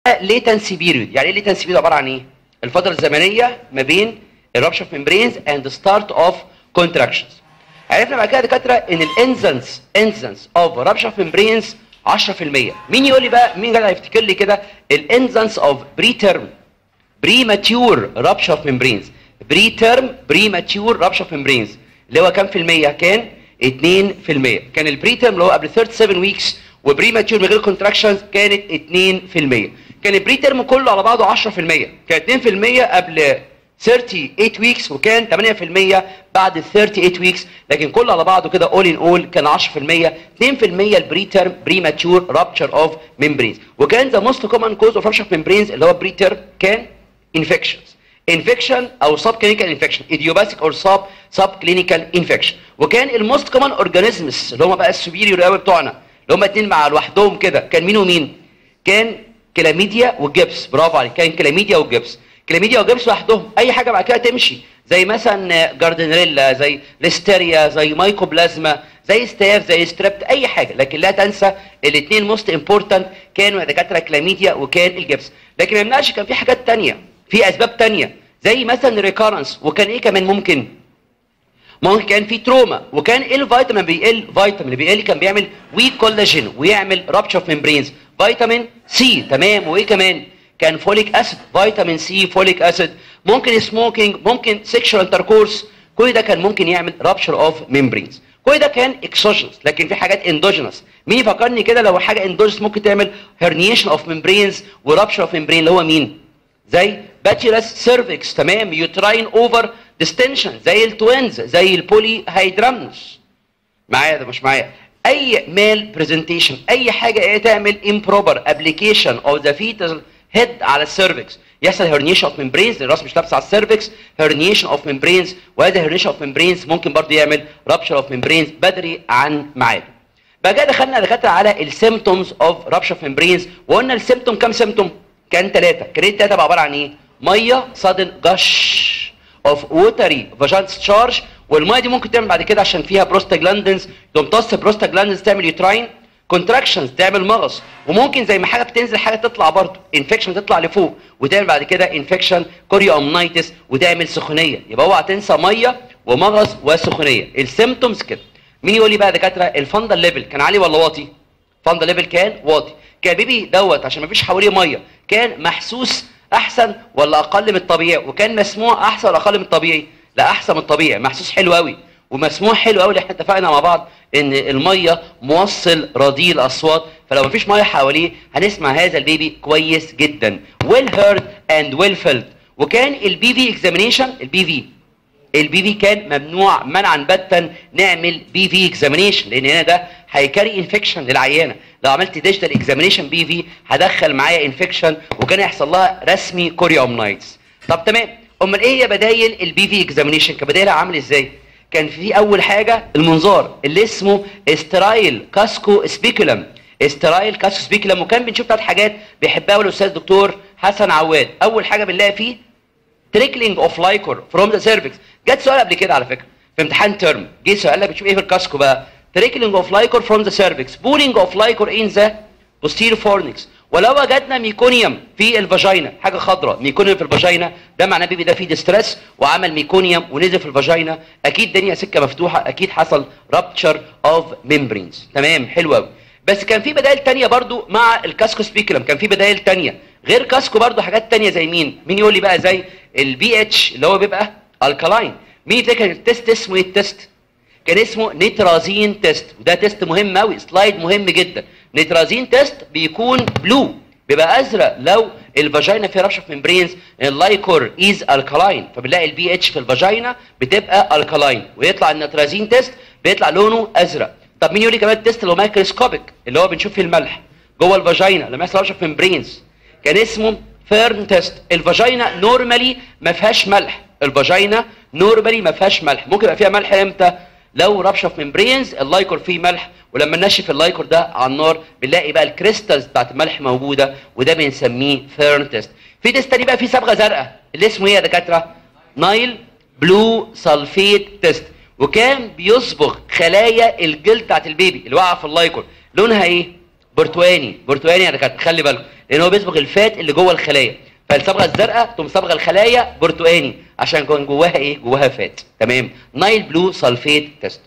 ليتنسي بيريود يعني ايه ليتنسي بيريود عباره عن ايه الفتره الزمنيه ما بين الرابشر ميمبرينز اند ستارت اوف كونتراكشنز عرفنا بعد كده يا دكاتره ان الانزنس انزنس اوف رابشر ميمبرينز 10% مين يقول لي بقى مين جدع يفتكر لي كده الانزنس اوف بري تيرم بريماتيور رابشر ميمبرينز بري تيرم بريماتيور رابشر ميمبرينز اللي هو كام في المية كان 2% كان البري تيرم اللي هو قبل 37 ويكس وبريماتيور من غير كونتراكشنز كانت 2% كان البري تيرم كله على بعضه 10% كان 2% قبل 38 ويكس وكان 8% بعد ال 38 ويكس لكن كله على بعضه كده اول ان اول كان 10% 2% البري تيرم بريماتيور رابتشر اوف ميمبرينز وكان ذا موست كومن كوز اوف رابتشر ميمبرينز اللي هو بري تيرم كان انفكشنز انفكشن او سب كلينيكال انفكشن ايديوباثيك اور سب سب كلينيكال انفكشن وكان الموست كومن اورجانيزمز اللي هم بقى السوبيريور قوي بتوعنا اللي هم اتنين مع لوحدهم كده كان مين ومين كان كلاميديا والجبس برافو عليك كان كلاميديا والجبس كلاميديا والجبس لوحدهم اي حاجه بعد كده تمشي زي مثلا جاردنريلا زي ليستيريا زي مايكوبلازما زي ستاف زي ستريبت اي حاجه لكن لا تنسى الاثنين موست امبورتنت كانوا يا دكاتره كلاميديا وكان الجبس لكن ما يمنعش كان في حاجات تانية في اسباب تانية زي مثلا ريكارنس وكان ايه كمان ممكن ممكن كان في تروما وكان ايه الفيتامين بيقل فيتامين اللي بيقل كان بيعمل ويك كولاجين ويعمل رابتشر اوف ميمبرينز فيتامين سي تمام وايه كمان كان فوليك اسيد فيتامين سي فوليك اسيد ممكن سموكينج ممكن سيكشوال انتركورس كل ده كان ممكن يعمل رابتشر اوف ميمبرينز كل ده كان اكسوجينس لكن في حاجات اندوجينس مين يفكرني كده لو حاجه اندوجينس ممكن تعمل هرنيشن اوف ميمبرينز ورابتشر اوف ميمبرين اللي هو مين زي باتيلاس سيرفكس تمام يوتراين اوفر ديستنشن زي التوينز زي البولي هيدرامنس معايا ده مش معايا اي مال برزنتيشن اي حاجه ايه تعمل امبروبر ابلكيشن او ذا فيتال هيد على السيرفكس يحصل هرنيشن اوف ممبرينز الراس مش لابسه على السيرفكس هرنيشن اوف ممبرينز وهذا هرنيشن اوف ممبرينز ممكن برضه يعمل رابشر اوف ممبرينز بدري عن ميعاده بقى كده دخلنا دكاتره على السيمتومز اوف رابشر اوف ممبرينز وقلنا السيمتوم كام سيمتوم كان ثلاثه كان الثلاثه عباره عن ايه ميه صادن جش اوف ووتري فاجانت تشارج والميه دي ممكن تعمل بعد كده عشان فيها بروستاجلاندنز تمتص بروستاجلاندنز تعمل يوتراين كونتراكشنز تعمل مغص وممكن زي ما حاجه بتنزل حاجه تطلع برضه انفكشن تطلع لفوق وتعمل بعد كده انفكشن كوريومنايتس وتعمل سخونيه يبقى اوعى تنسى ميه ومغص وسخونيه السيمتومز كده مين يقول لي بقى يا دكاتره الفندل ليفل كان عالي ولا واطي فندل ليفل كان واطي كان بيبي دوت عشان ما فيش حواليه ميه كان محسوس احسن ولا اقل من الطبيعي وكان مسموع احسن ولا اقل من الطبيعي لا احسن من الطبيعي محسوس حلو قوي ومسموع حلو قوي اللي احنا اتفقنا مع بعض ان الميه موصل رديء الاصوات فلو مفيش ميه حواليه هنسمع هذا البيبي كويس جدا ويل هيرد اند ويل فيلد وكان البي في اكزامينيشن البي في البي في كان ممنوع منعا باتا نعمل بي في اكزامينيشن لان هنا ده هيكاري انفكشن للعيانه لو عملت ديجيتال اكزامينيشن بي في هدخل معايا انفكشن وكان يحصل لها رسمي كوريومنايتس طب تمام امال ايه هي بدايل البي في اكزامينيشن كان بدايلها عامل ازاي كان في اول حاجه المنظار اللي اسمه استرايل كاسكو سبيكولم استرايل كاسكو سبيكولم وكان بنشوف ثلاث حاجات بيحبها الاستاذ دكتور حسن عواد اول حاجه بنلاقي فيه تريكلينج اوف لايكور فروم ذا سيرفكس جت سؤال قبل كده على فكره في امتحان ترم جه سؤال لك بتشوف ايه في الكاسكو بقى تريكلينج اوف لايكور فروم ذا سيرفكس بولينج اوف لايكور ان ذا posterior fornix ولو وجدنا ميكونيوم في الفاجينا حاجه خضراء ميكونيوم في الفاجينا ده معناه بيبي ده فيه ديستريس وعمل ميكونيوم ونزل في الفاجينا اكيد دنيا سكه مفتوحه اكيد حصل رابتشر اوف ميمبرينز تمام حلو قوي بس كان في بدائل تانية برضو مع الكاسكو سبيكولم كان في بدائل تانية غير كاسكو برضو حاجات تانية زي مين مين يقول لي بقى زي البي اتش اللي هو بيبقى الكالاين مين يفتكر التست اسمه ايه التست كان اسمه نيترازين تيست وده تيست مهم قوي سلايد مهم جدا نيترازين تيست بيكون بلو بيبقى ازرق لو الفاجينا فيها ربشه في ممبرينز اللايكور از الكالاين فبنلاقي البي اتش في الفاجينا بتبقى الكالاين ويطلع النيترازين تيست بيطلع لونه ازرق طب مين يقول لي كمان التيست اللي هو مايكروسكوبيك اللي هو بنشوف فيه الملح جوه الفاجينا لما يحصل ربشه في ممبرينز كان اسمه فيرن تيست الفاجينا نورمالي ما فيهاش ملح الفاجينا نورمالي ما فيهاش ملح ممكن يبقى فيها ملح امتى لو ربشه في ممبرينز اللايكور فيه ملح ولما ننشف اللايكور ده على النار بنلاقي بقى الكريستالز بتاعت الملح موجوده وده بنسميه فيرن تيست في تيست تاني بقى فيه صبغه زرقاء اللي اسمه ايه يا دكاتره نايل بلو سلفيت تيست وكان بيصبغ خلايا الجلد بتاعت البيبي اللي واقعه في اللايكور لونها ايه برتقاني برتقاني انا كانت خلي بالكم لان هو بيصبغ الفات اللي جوه الخلايا فالصبغه الزرقاء تقوم صبغه الخلايا برتقاني عشان يكون جواها ايه جواها فات تمام نايل بلو سلفيت تيست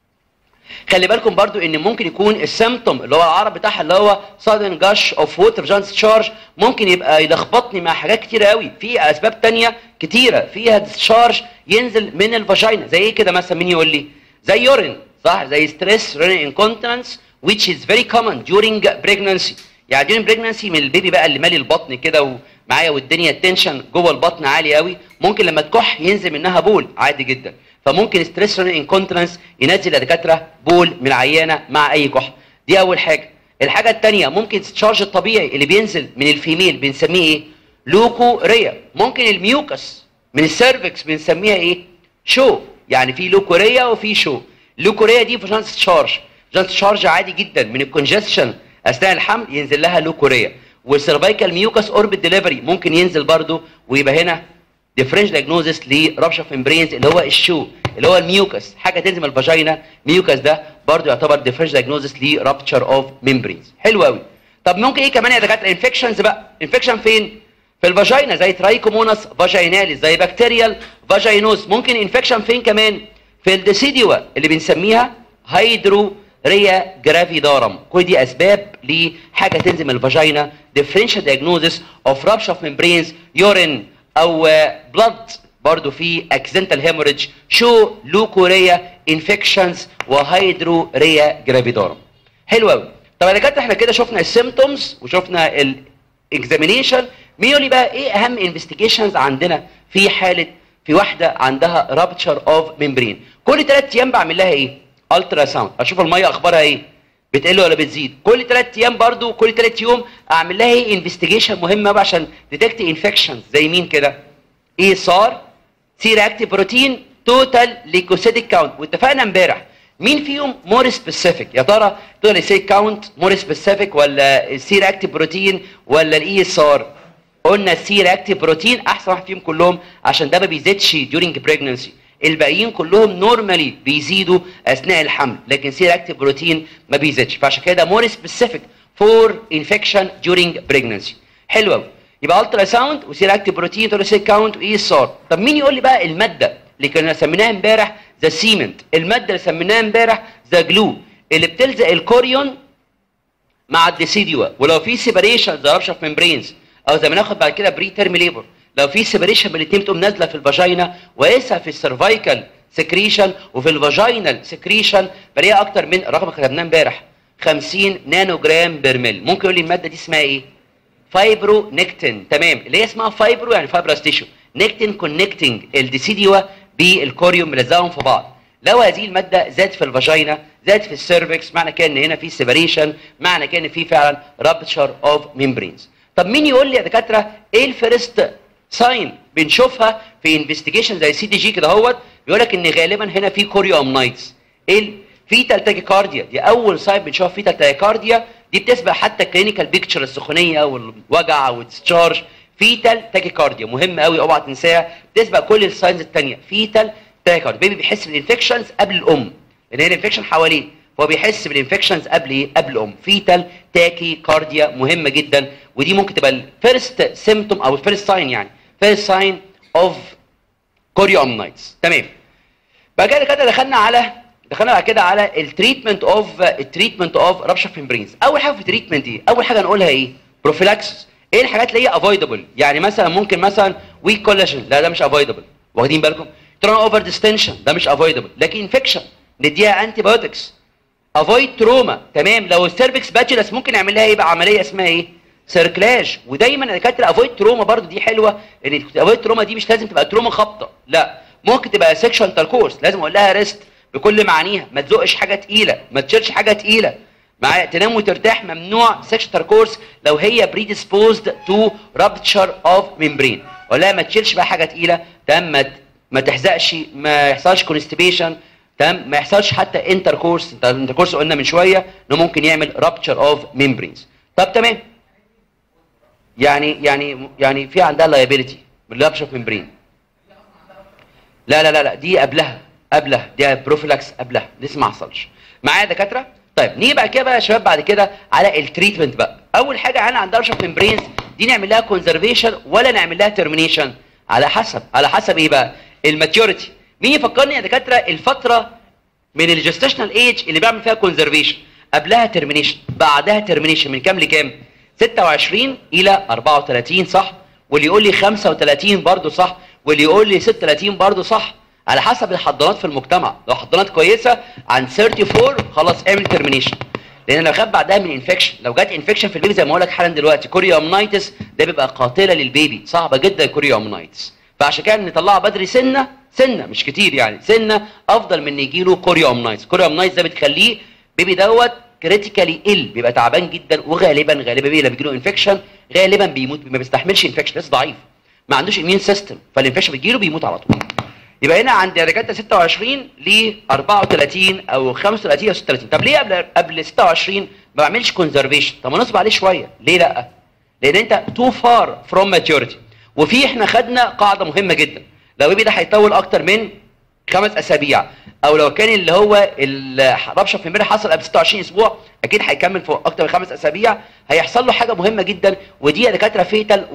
خلي بالكم برضو ان ممكن يكون السيمتوم اللي هو العرض بتاعها اللي هو sudden gush of water giant discharge ممكن يبقى يلخبطني مع حاجات كتيره قوي في اسباب تانية كتيره فيها discharge ينزل من الفاجينا زي ايه كده مثلا مين يقول لي زي يورين صح زي stress renal incontinence which is very common during pregnancy يعني during pregnancy من البيبي بقى اللي مالي البطن كده ومعايا والدنيا التنشن جوه البطن عالي قوي ممكن لما تكح ينزل منها بول عادي جدا فممكن ستريس انكونترنس ينزل يا دكاتره بول من العيانه مع اي كحه دي اول حاجه الحاجه الثانيه ممكن التشارج الطبيعي اللي بينزل من الفيميل بنسميه ايه لوكوريا ممكن الميوكس من السيرفكس بنسميها ايه شو يعني في لوكوريا وفي شو لوكوريا دي فاجانس تشارج فاجانس تشارج عادي جدا من الكونجستشن اثناء الحمل ينزل لها لوكوريا والسيرفايكال ميوكس اوربت ديليفري ممكن ينزل برضو ويبقى هنا ديفرنش دايجنوزس لربشه في مبرينز اللي هو الشو اللي هو الميوكس حاجه تلزم الفاجينا ميوكس ده برضو يعتبر ديفرنش دايجنوزس لرابتشر اوف ممبرينز حلو قوي طب ممكن ايه كمان يا دكاتره انفكشنز بقى انفكشن فين في الفاجينا زي ترايكوموناس فاجيناليس زي بكتيريال فاجينوس ممكن انفكشن فين كمان في الديسيديوا اللي بنسميها هيدرو ريا جرافيدارم كل دي اسباب لحاجه تلزم الفاجينا ديفرنشال دايجنوزس اوف رابشر اوف ممبرينز يورين او بلاد برضو في اكسنتال هيموريدج شو لوكوريا انفكشنز وهيدروريا جرافيدورم حلو قوي طب يا دكاتره احنا كده شفنا السيمتومز وشفنا الاكزامينيشن مين يقول لي بقى ايه اهم انفستيجيشنز عندنا في حاله في واحده عندها رابتشر اوف ممبرين كل ثلاث ايام بعمل لها ايه الترا ساوند اشوف الميه اخبارها ايه بتقل ولا بتزيد كل ثلاث ايام برضو كل ثلاث يوم اعمل لها ايه انفستيجيشن مهمه بقى عشان ديتكت انفكشنز زي مين كده ايه صار سي رياكتيف بروتين توتال ليكوسيتيك كاونت واتفقنا امبارح مين فيهم مور سبيسيفيك يا ترى توتال ليكوسيتيك كاونت مور سبيسيفيك ولا السي رياكتيف بروتين ولا الاي اس ار قلنا السي رياكتيف بروتين احسن واحد فيهم كلهم عشان ده ما بيزيدش during pregnancy الباقيين كلهم نورمالي بيزيدوا اثناء الحمل لكن سي رياكتيف بروتين ما بيزيدش فعشان كده مور سبيسيفيك فور انفكشن during pregnancy حلو قوي يبقى الترا ساوند وسي رياكتيف بروتين تورسيك كاونت واي اس ار طب مين يقول لي بقى الماده اللي كنا سميناها امبارح ذا سيمنت الماده اللي سميناها امبارح ذا جلو اللي بتلزق الكوريون مع الديسيديوا ولو في سيبريشن ذا رابشر ممبرينز او زي ما ناخد بعد كده بري تيرم ليبر لو في سيبريشن من الاثنين بتقوم نازله في الفاجينا وقيسها في السيرفايكال سكريشن وفي الفاجينال سكريشن بلاقيها اكتر من الرقم اللي كتبناه امبارح 50 نانو جرام بير ممكن يقول لي الماده دي اسمها ايه؟ فايبرو نكتين تمام اللي هي اسمها فايبرو يعني فايبرس تيشو نكتين كونكتنج الديسيديوا بالكوريوم ملزقهم في بعض لو هذه الماده زادت في الفاجينا زادت في السيرفكس معنى كده ان هنا في سيبريشن معنى كده ان في فعلا رابتشر اوف ميمبرينز طب مين يقول لي يا دكاتره ايه الفيرست ساين بنشوفها في انفستيجيشن زي سي دي جي كده اهوت بيقول لك ان غالبا هنا في كوريو امنايتس ايه فيتال تاكيكارديا دي اول ساين بنشوفها فيتال تاكيكارديا دي بتسبق حتى كلينيكال بيكتشر السخونيه والوجع والديسشارج فيتال تاكيكارديا مهم قوي اوعى تنساها بتسبق كل الساينز الثانيه فيتال تاكيكارديا بيبي بيحس بالانفكشنز قبل الام لان هي الانفكشن حواليه هو بيحس بالانفكشنز قبل ايه قبل الام فيتال تاكي كارديا مهمه جدا ودي ممكن تبقى الفيرست سيمتوم او الفيرست ساين يعني فيرست ساين اوف كوريو امنايتس تمام بقى كده كده دخلنا على دخلنا بعد كده على التريتمنت اوف التريتمنت اوف رابشر فيمبرينز اول حاجه في التريتمنت ايه اول حاجه نقولها ايه بروفيلاكسس ايه الحاجات اللي هي افويدبل يعني مثلا ممكن مثلا ويك كولاجين لا ده مش افويدبل واخدين بالكم تران اوفر ديستنشن ده مش افويدبل لكن انفكشن نديها انتي بايوتكس افويد تروما تمام لو السيرفكس باتشلس ممكن نعمل لها ايه بقى عمليه اسمها ايه سيركلاج ودايما الدكاتره افويد تروما برضو دي حلوه ان افويد تروما دي مش لازم تبقى تروما خبطه لا ممكن تبقى سيكشن تركورس لازم اقول لها ريست بكل معانيها ما تزقش حاجه تقيله ما تشيلش حاجه تقيله معايا تنام وترتاح ممنوع سيكشن تركورس لو هي بريديسبوزد تو رابتشر اوف ممبرين ولا ما تشيلش بقى حاجه تقيله تمام ما ما تحزقش ما يحصلش كونستيبيشن تمام ما يحصلش حتى انتركورس انتركورس قلنا من شويه انه ممكن يعمل رابتشر اوف ممبرينز طب تمام يعني يعني يعني في عندها لايبيليتي من رابتشر اوف ممبرين لا لا لا لا دي قبلها قبلها دي بروفيلاكس قبلها لسه ما حصلش معايا دكاتره طيب نيجي بقى كده بقى يا شباب بعد كده على التريتمنت بقى اول حاجه انا عندها رشف ممبرينز دي نعمل لها كونزرفيشن ولا نعمل لها ترمينيشن على حسب على حسب ايه بقى الماتيوريتي مين يفكرني يا دكاتره الفتره من الجستيشنال ايج اللي بعمل فيها كونزرفيشن قبلها ترمينيشن بعدها ترمينيشن من كام لكام 26 الى 34 صح واللي يقول لي 35 برضه صح واللي يقول لي 36 برضه صح على حسب الحضانات في المجتمع لو حضانات كويسه عن 34 خلاص اعمل ترمينيشن لان لو خد بعدها من انفكشن لو جت انفكشن في البيبي زي ما بقول لك حالا دلوقتي كوريومنايتس ده بيبقى قاتله للبيبي صعبه جدا الكوريومنايتس فعشان كده نطلعها بدري سنه سنه مش كتير يعني سنه افضل من ان يجي له كوريومنايتس كوريومنايتس ده بتخليه بيبي دوت كريتيكالي ال بيبقى تعبان جدا وغالبا غالبا بيبي لما بيجي له انفكشن غالبا بيموت ما بيستحملش انفكشن لسه ضعيف ما عندوش اميون سيستم فالانفكشن بيجي له بيموت على طول يبقى هنا عند دكاتره 26 ل 34 او 35 او 36 طب ليه قبل قبل 26 ما بعملش كونزرفيشن طب ما نصب عليه شويه ليه لا لان انت تو فار فروم ماتيوريتي وفي احنا خدنا قاعده مهمه جدا لو البيبي ده هيطول اكتر من خمس اسابيع او لو كان اللي هو الربشه في امبارح حصل قبل 26 اسبوع اكيد هيكمل فوق اكتر من خمس اسابيع هيحصل له حاجه مهمه جدا ودي يا دكاتره فيتال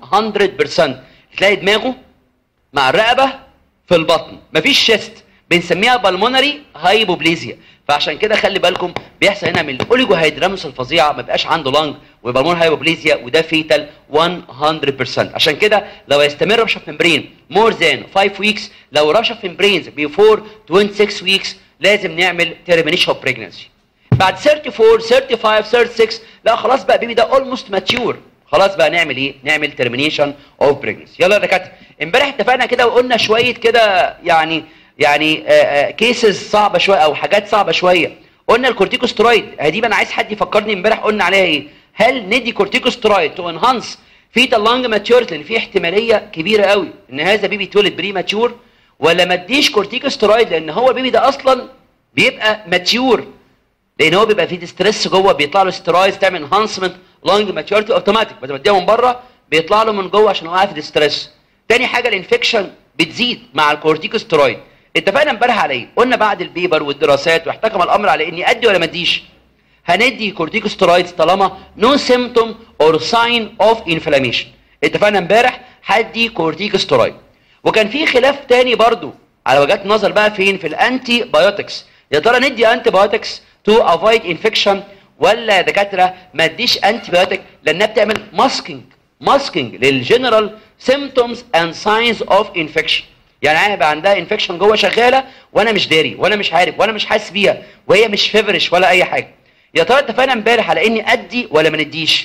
100% تلاقي دماغه مع الرقبه في البطن مفيش شيست بنسميها بالمونري هايبوبليزيا فعشان كده خلي بالكم بيحصل هنا من الاوليجوهيدرامس الفظيعه ما بيبقاش عنده لانج وبالمون هايبوبليزيا وده فيتال 100% عشان كده لو يستمر ربشه في ممبرين مور ذان 5 ويكس لو ربشه في ممبرينز بيفور 26 ويكس لازم نعمل تيرمينيشن اوف بريجنسي بعد 34 35 36 لا خلاص بقى بيبي ده اولموست ماتيور خلاص بقى نعمل ايه نعمل ترمينيشن اوف بريجنسي يلا يا دكاتره امبارح اتفقنا كده وقلنا شويه كده يعني يعني كيسز صعبه شويه او حاجات صعبه شويه قلنا الكورتيكوسترويد دي انا عايز حد يفكرني امبارح قلنا عليها ايه هل ندي كورتيكوسترويد تو انهانس فيتال لانج ماتيورتي لان في احتماليه كبيره قوي ان هذا بيبي يتولد بري ماتيور ولا ما اديش كورتيكوسترويد لان هو البيبي ده اصلا بيبقى ماتيور لان هو بيبقى فيه ستريس جوه بيطلع له ستيرويدز تعمل انهانسمنت لانج ماتيورتي اوتوماتيك بدل ما اديها من بره بيطلع له من جوه عشان هو قاعد في الستريس تاني حاجه الانفكشن بتزيد مع الكورتيكوسترويد اتفقنا امبارح على ايه قلنا بعد البيبر والدراسات واحتكم الامر على اني ادي ولا ما اديش هندي كورتيكوسترويدز طالما نو سيمتوم اور ساين اوف انفلاميشن اتفقنا امبارح هدي كورتيكوسترويد وكان في خلاف تاني برضو على وجهات نظر بقى فين في الانتي بايوتكس يا ترى ندي انتي بايوتكس تو افايد انفكشن ولا يا دكاتره ما اديش انتي بايوتك لانها بتعمل ماسكينج ماسكينج للجنرال سيمتومز اند ساينز اوف انفكشن يعني هيبقى عندها انفكشن جوه شغاله وانا مش داري وانا مش عارف وانا مش حاسس بيها وهي مش فيفرش ولا اي حاجه يا ترى اتفقنا امبارح على اني ادي ولا ما نديش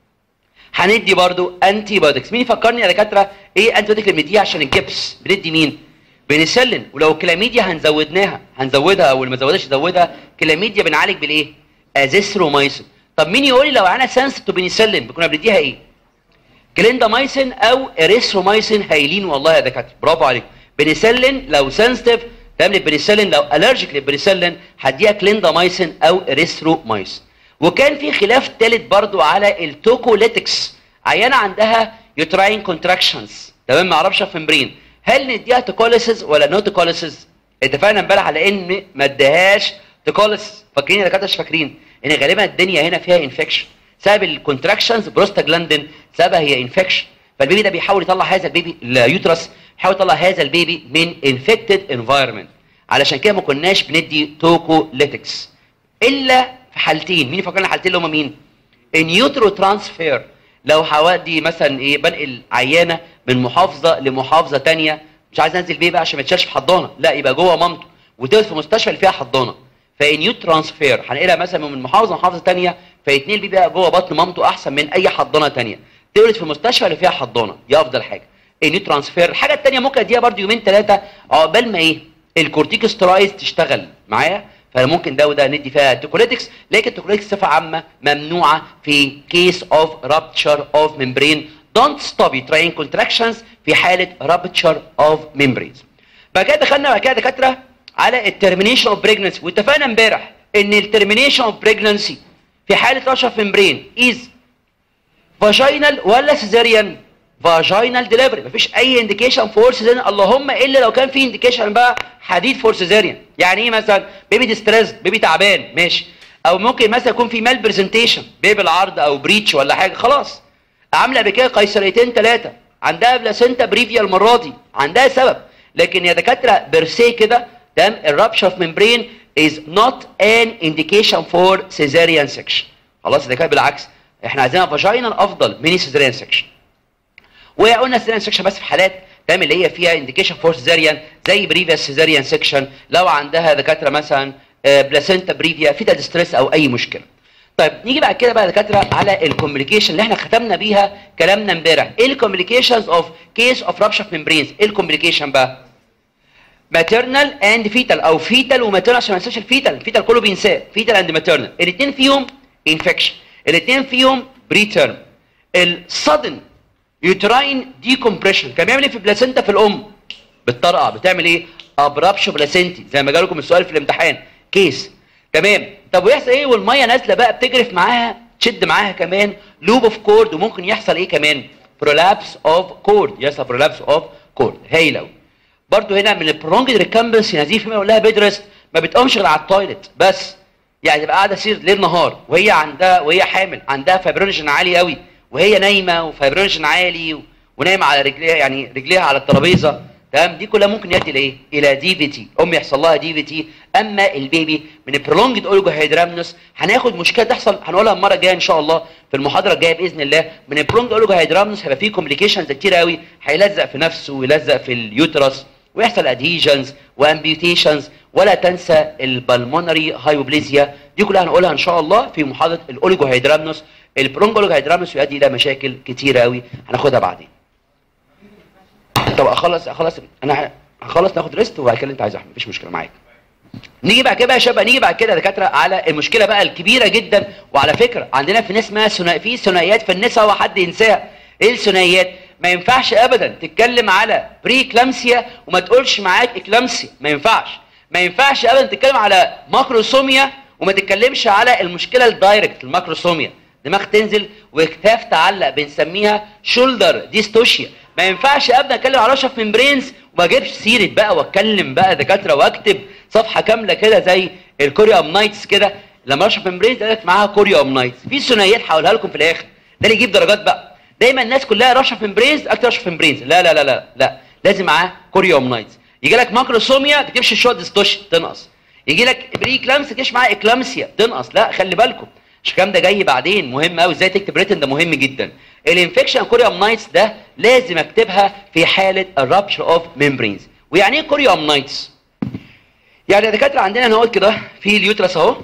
هندي برضو انتي بايوتكس مين يفكرني يا دكاتره ايه انتي بايوتك اللي بنديها عشان الجبس بندي مين بنسلن ولو كلاميديا هنزودناها هنزودها او اللي ما زودهاش نزودها كلاميديا بنعالج بالايه ازيثرومايسين طب مين يقول لي لو انا سنسيتيف بنسلن كنا بنديها ايه كليندامايسين او اريثرومايسين هايلين والله يا دكاتره برافو عليكم بنسلن لو سنسيتيف تعمل البنسلين لو الرجيك للبنسلين هديها كليندامايسين او اريثرومايسين وكان في خلاف ثالث برضو على التوكوليتكس عيانه عندها يوتراين كونتراكشنز تمام ما اعرفش فمبرين هل نديها توكوليسيس ولا نو توكوليسيس اتفقنا امبارح على ان ما اديهاش توكوليسيس فاكرين يا دكاتره مش فاكرين ان غالبا الدنيا هنا فيها انفكشن سبب الكونتراكشنز بروستاجلاندين سببها هي انفكشن فالبيبي ده بيحاول يطلع هذا البيبي اليوترس بيحاول يطلع هذا البيبي من انفكتد انفايرمنت علشان كده ما كناش بندي توكوليتكس الا في حالتين مين فاكرين الحالتين اللي هم مين النيوترو ترانسفير لو هودي مثلا ايه بنقل عيانه من محافظه لمحافظه ثانيه مش عايز انزل بيه بقى عشان ما تشالش في حضانه لا يبقى جوه مامته وتولد في مستشفى اللي فيها حضانه فنيو ترانسفير هنقلها مثلا من محافظه لمحافظه ثانيه فيتنقل بيه بقى جوه بطن مامته احسن من اي حضانه ثانيه تولد في المستشفى اللي فيها حضانه دي افضل حاجه النيو ترانسفير الحاجه الثانيه ممكن اديها برده يومين ثلاثه عقبال ما ايه الكورتيكوسترايز تشتغل معايا فممكن ده وده ندي فيها توكوليتكس لكن التوكوليتكس صفه عامه ممنوعه في كيس اوف رابتشر اوف ممبرين دونت ستوب تراين كونتراكشنز في حاله رابتشر اوف ممبرينز بعد كده دخلنا بعد كده دكاتره على الترمينيشن اوف بريجنسي واتفقنا امبارح ان الترمينيشن اوف بريجنسي في حاله رابتشر اوف ممبرين از فاجينال ولا سيزاريان فاجينال ديليفري مفيش اي انديكيشن فور سيزاريان اللهم الا لو كان في انديكيشن بقى حديد فور سيزاريان يعني ايه مثلا بيبي ديستريس بيبي تعبان ماشي او ممكن مثلا يكون في مال برزنتيشن بيبي العرض او بريتش ولا حاجه خلاص عامله قبل كده قيصريتين ثلاثه عندها بلاسنتا بريفيا المره دي عندها سبب لكن يا دكاتره بيرسي كده تمام الرابشر اوف ممبرين is not an indication for cesarean section خلاص يا دكاتره بالعكس احنا عايزينها فاجينال افضل من cesarean section وقلنا cesarean section بس في حالات تمام اللي هي فيها انديكيشن فور سيزاريان زي بريفيا سيزاريان سيكشن لو عندها دكاتره مثلا بلاسنتا بريفيا فيتال ستريس او اي مشكله طيب نيجي بعد كده بقى دكاتره على الكوميونيكيشن اللي احنا ختمنا بيها كلامنا امبارح ايه الكوميونيكيشنز اوف كيس اوف رابشر ممبرينز ايه الكوميونيكيشن بقى ماتيرنال اند فيتال او فيتال وماتيرنال عشان ما ننساش الفيتال الفيتال كله بينساه فيتال اند ماتيرنال الاثنين فيهم انفكشن الاثنين فيهم بري تيرم السادن يوتراين ديكومبريشن كان بيعمل ايه في البلاسنتا في الام بتطرقع بتعمل ايه ابرابشو بلاسنتي زي ما جالكم السؤال في الامتحان كيس تمام طب ويحصل ايه والميه نازله بقى بتجرف معاها تشد معاها كمان لوب اوف كورد وممكن يحصل ايه كمان برولابس اوف كورد يحصل برولابس اوف كورد هايل قوي برضه هنا من البرونجد ريكامبنس نزيف فيما يقول لها بيد ريست ما بتقومش غير على التويلت بس يعني تبقى قاعده سير ليل نهار وهي عندها وهي حامل عندها فايبرينجن عالي قوي وهي نايمه وفايبرينجن عالي و... ونايمه على رجليها يعني رجليها على الترابيزه تمام دي كلها ممكن يؤدي لايه؟ الى دي في تي ام يحصل لها دي في تي اما البيبي من البرولونجد اولجو هيدرامنوس هناخد مشكله تحصل هنقولها المره الجايه ان شاء الله في المحاضره الجايه باذن الله من البرولونجد اولجو هيدرامنوس هيبقى فيه كومبليكيشنز كتير قوي هيلزق في نفسه ويلزق في اليوترس ويحصل ادهيجنز وامبيوتيشنز ولا تنسى البلمونري هايبوبليزيا دي كلها هنقولها ان شاء الله في محاضره الاوليجو هيدرامنوس البرونجو اوليجو هيدرامنوس يؤدي الى مشاكل كتيره قوي هناخدها بعدين طب اخلص اخلص انا هخلص ناخد ريست وبعد كده اللي انت عايزه احمد مفيش مشكله معاك نيجي بعد كده بقى يا شباب نيجي بعد كده يا دكاتره على المشكله بقى الكبيره جدا وعلى فكره عندنا في ناس اسمها ثنا في ثنائيات في النساء وحد ينساها ايه الثنائيات ما ينفعش ابدا تتكلم على بري كلامسيا وما تقولش معاك اكلامسيا ما ينفعش ما ينفعش ابدا تتكلم على ماكروسوميا وما تتكلمش على المشكله الدايركت الماكروسوميا دماغ تنزل وكتاف تعلق بنسميها شولدر ديستوشيا ما ينفعش ابدا اتكلم على رشف ممبرينز وما اجيبش سيره بقى واتكلم بقى دكاتره واكتب صفحه كامله كده زي الكوريا نايتس كده لما رشف ممبرينز قالت معاها كوريا نايتس في ثنائيات هقولها لكم في الاخر ده اللي يجيب درجات بقى دايما الناس كلها رشف ممبرينز اكتر رشف ممبرينز لا لا لا لا لا لازم معاه كوريا نايتس يجي لك ماكروسوميا ما تكتبش شوت ديستوشيا تنقص يجي لك بري كلامس تكتبش معاه اكلامسيا تنقص لا خلي بالكم مش الكلام ده جاي بعدين مهم قوي ازاي تكتب ريتن ده مهم جدا الانفكشن كوريوم نايتس ده لازم اكتبها في حاله الرابشر اوف ميمبرينز ويعني ايه كوريوم نايتس يعني يا دكاتره عندنا نقول كده في اليوترس اهو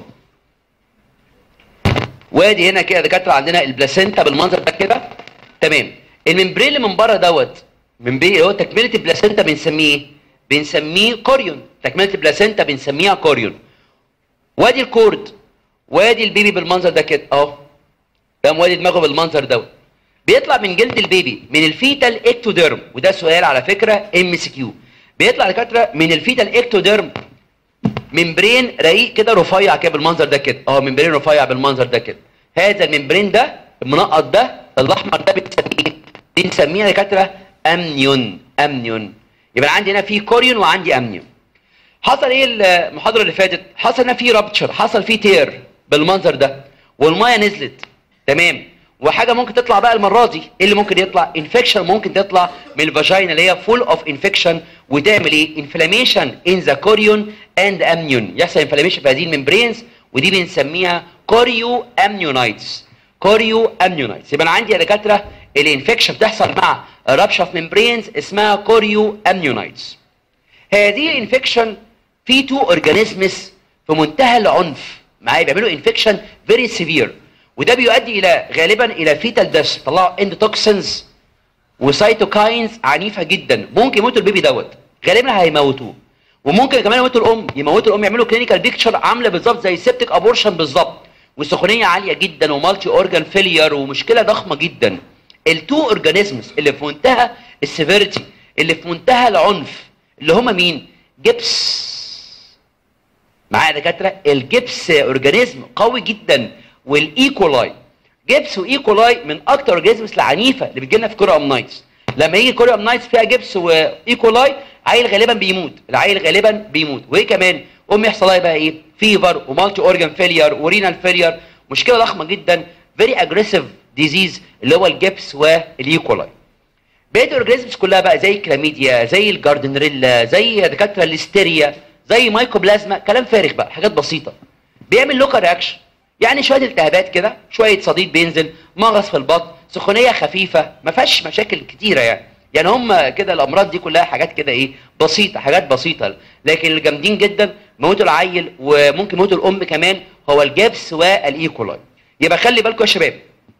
وادي هنا كده يا دكاتره عندنا البلاسينتا بالمنظر ده كده تمام الممبرين اللي من بره دوت ممبرين اللي هو تكمله البلاسينتا بنسميه ايه بنسميه كوريون تكمله البلاسينتا بنسميها كوريون وادي الكورد وادي البيبي بالمنظر ده كده اهو قام وادي دماغه بالمنظر دوت بيطلع من جلد البيبي من الفيتال اكتوديرم وده سؤال على فكره ام سي كيو بيطلع دكاتره من الفيتال اكتوديرم ممبرين رقيق كده رفيع كده بالمنظر ده كده اهو ممبرين رفيع بالمنظر ده كده هذا الممبرين ده المنقط ده الاحمر ده بنسميه دي نسميها دكاتره امنيون امنيون يبقى عندي هنا في كوريون وعندي امنيون حصل ايه المحاضره اللي فاتت حصل هنا في رابتشر حصل في تير بالمنظر ده والميه نزلت تمام وحاجه ممكن تطلع بقى المره دي ايه اللي ممكن يطلع انفكشن ممكن تطلع من الفاجينا اللي هي فول اوف انفكشن وتعمل ايه انفلاميشن ان ذا كوريون اند امنيون يحصل انفلاميشن في هذه الممبرينز ودي بنسميها كوريو امنيونايتس كوريو امنيونايتس يبقى انا عندي يا دكاتره الانفكشن بتحصل مع رابشر اوف ممبرينز اسمها كوريو امنيونايتس هذه الانفكشن في تو اورجانيزمز في منتهى العنف معايا بيعملوا انفكشن فيري سيفير وده بيؤدي الى غالبا الى فيتال ديث طلعوا اندوتوكسنز وسيتوكاينز عنيفه جدا ممكن يموتوا البيبي دوت غالبا هيموتوه وممكن كمان يموتوا الام يموتوا الام يعملوا كلينيكال بيكتشر عامله بالظبط زي سيبتك ابورشن بالظبط وسخونيه عاليه جدا ومالتي اورجان فيلير ومشكله ضخمه جدا التو اورجانيزمز اللي في منتهى السيفيريتي اللي في منتهى العنف اللي هم مين جبس معايا دكاتره الجبس اورجانيزم قوي جدا والايكولاي جبس وايكولاي من اكتر اورجانيزمز العنيفه اللي بتجي لنا في كوريوم نايتس لما يجي كوريوم نايتس فيها جبس وايكولاي عيل غالبا بيموت العيل غالبا بيموت وايه كمان ام يحصل لها بقى ايه فيفر ومالتي اورجان فيلير ورينال فيلير مشكله ضخمه جدا فيري اجريسيف ديزيز اللي هو الجبس والايكولاي بقيه الاورجانيزمز كلها بقى زي الكلاميديا زي الجاردنريلا زي دكاتره الاستيريا زي مايكوبلازما كلام فارغ بقى حاجات بسيطه بيعمل لوكال رياكشن يعني شويه التهابات كده شويه صديد بينزل مغص في البطن سخونيه خفيفه ما فيهاش مشاكل كتيره يعني يعني هم كده الامراض دي كلها حاجات كده ايه بسيطه حاجات بسيطه لكن الجامدين جدا موت العيل وممكن موت الام كمان هو الجبس والايكولاي يبقى خلي بالكم يا شباب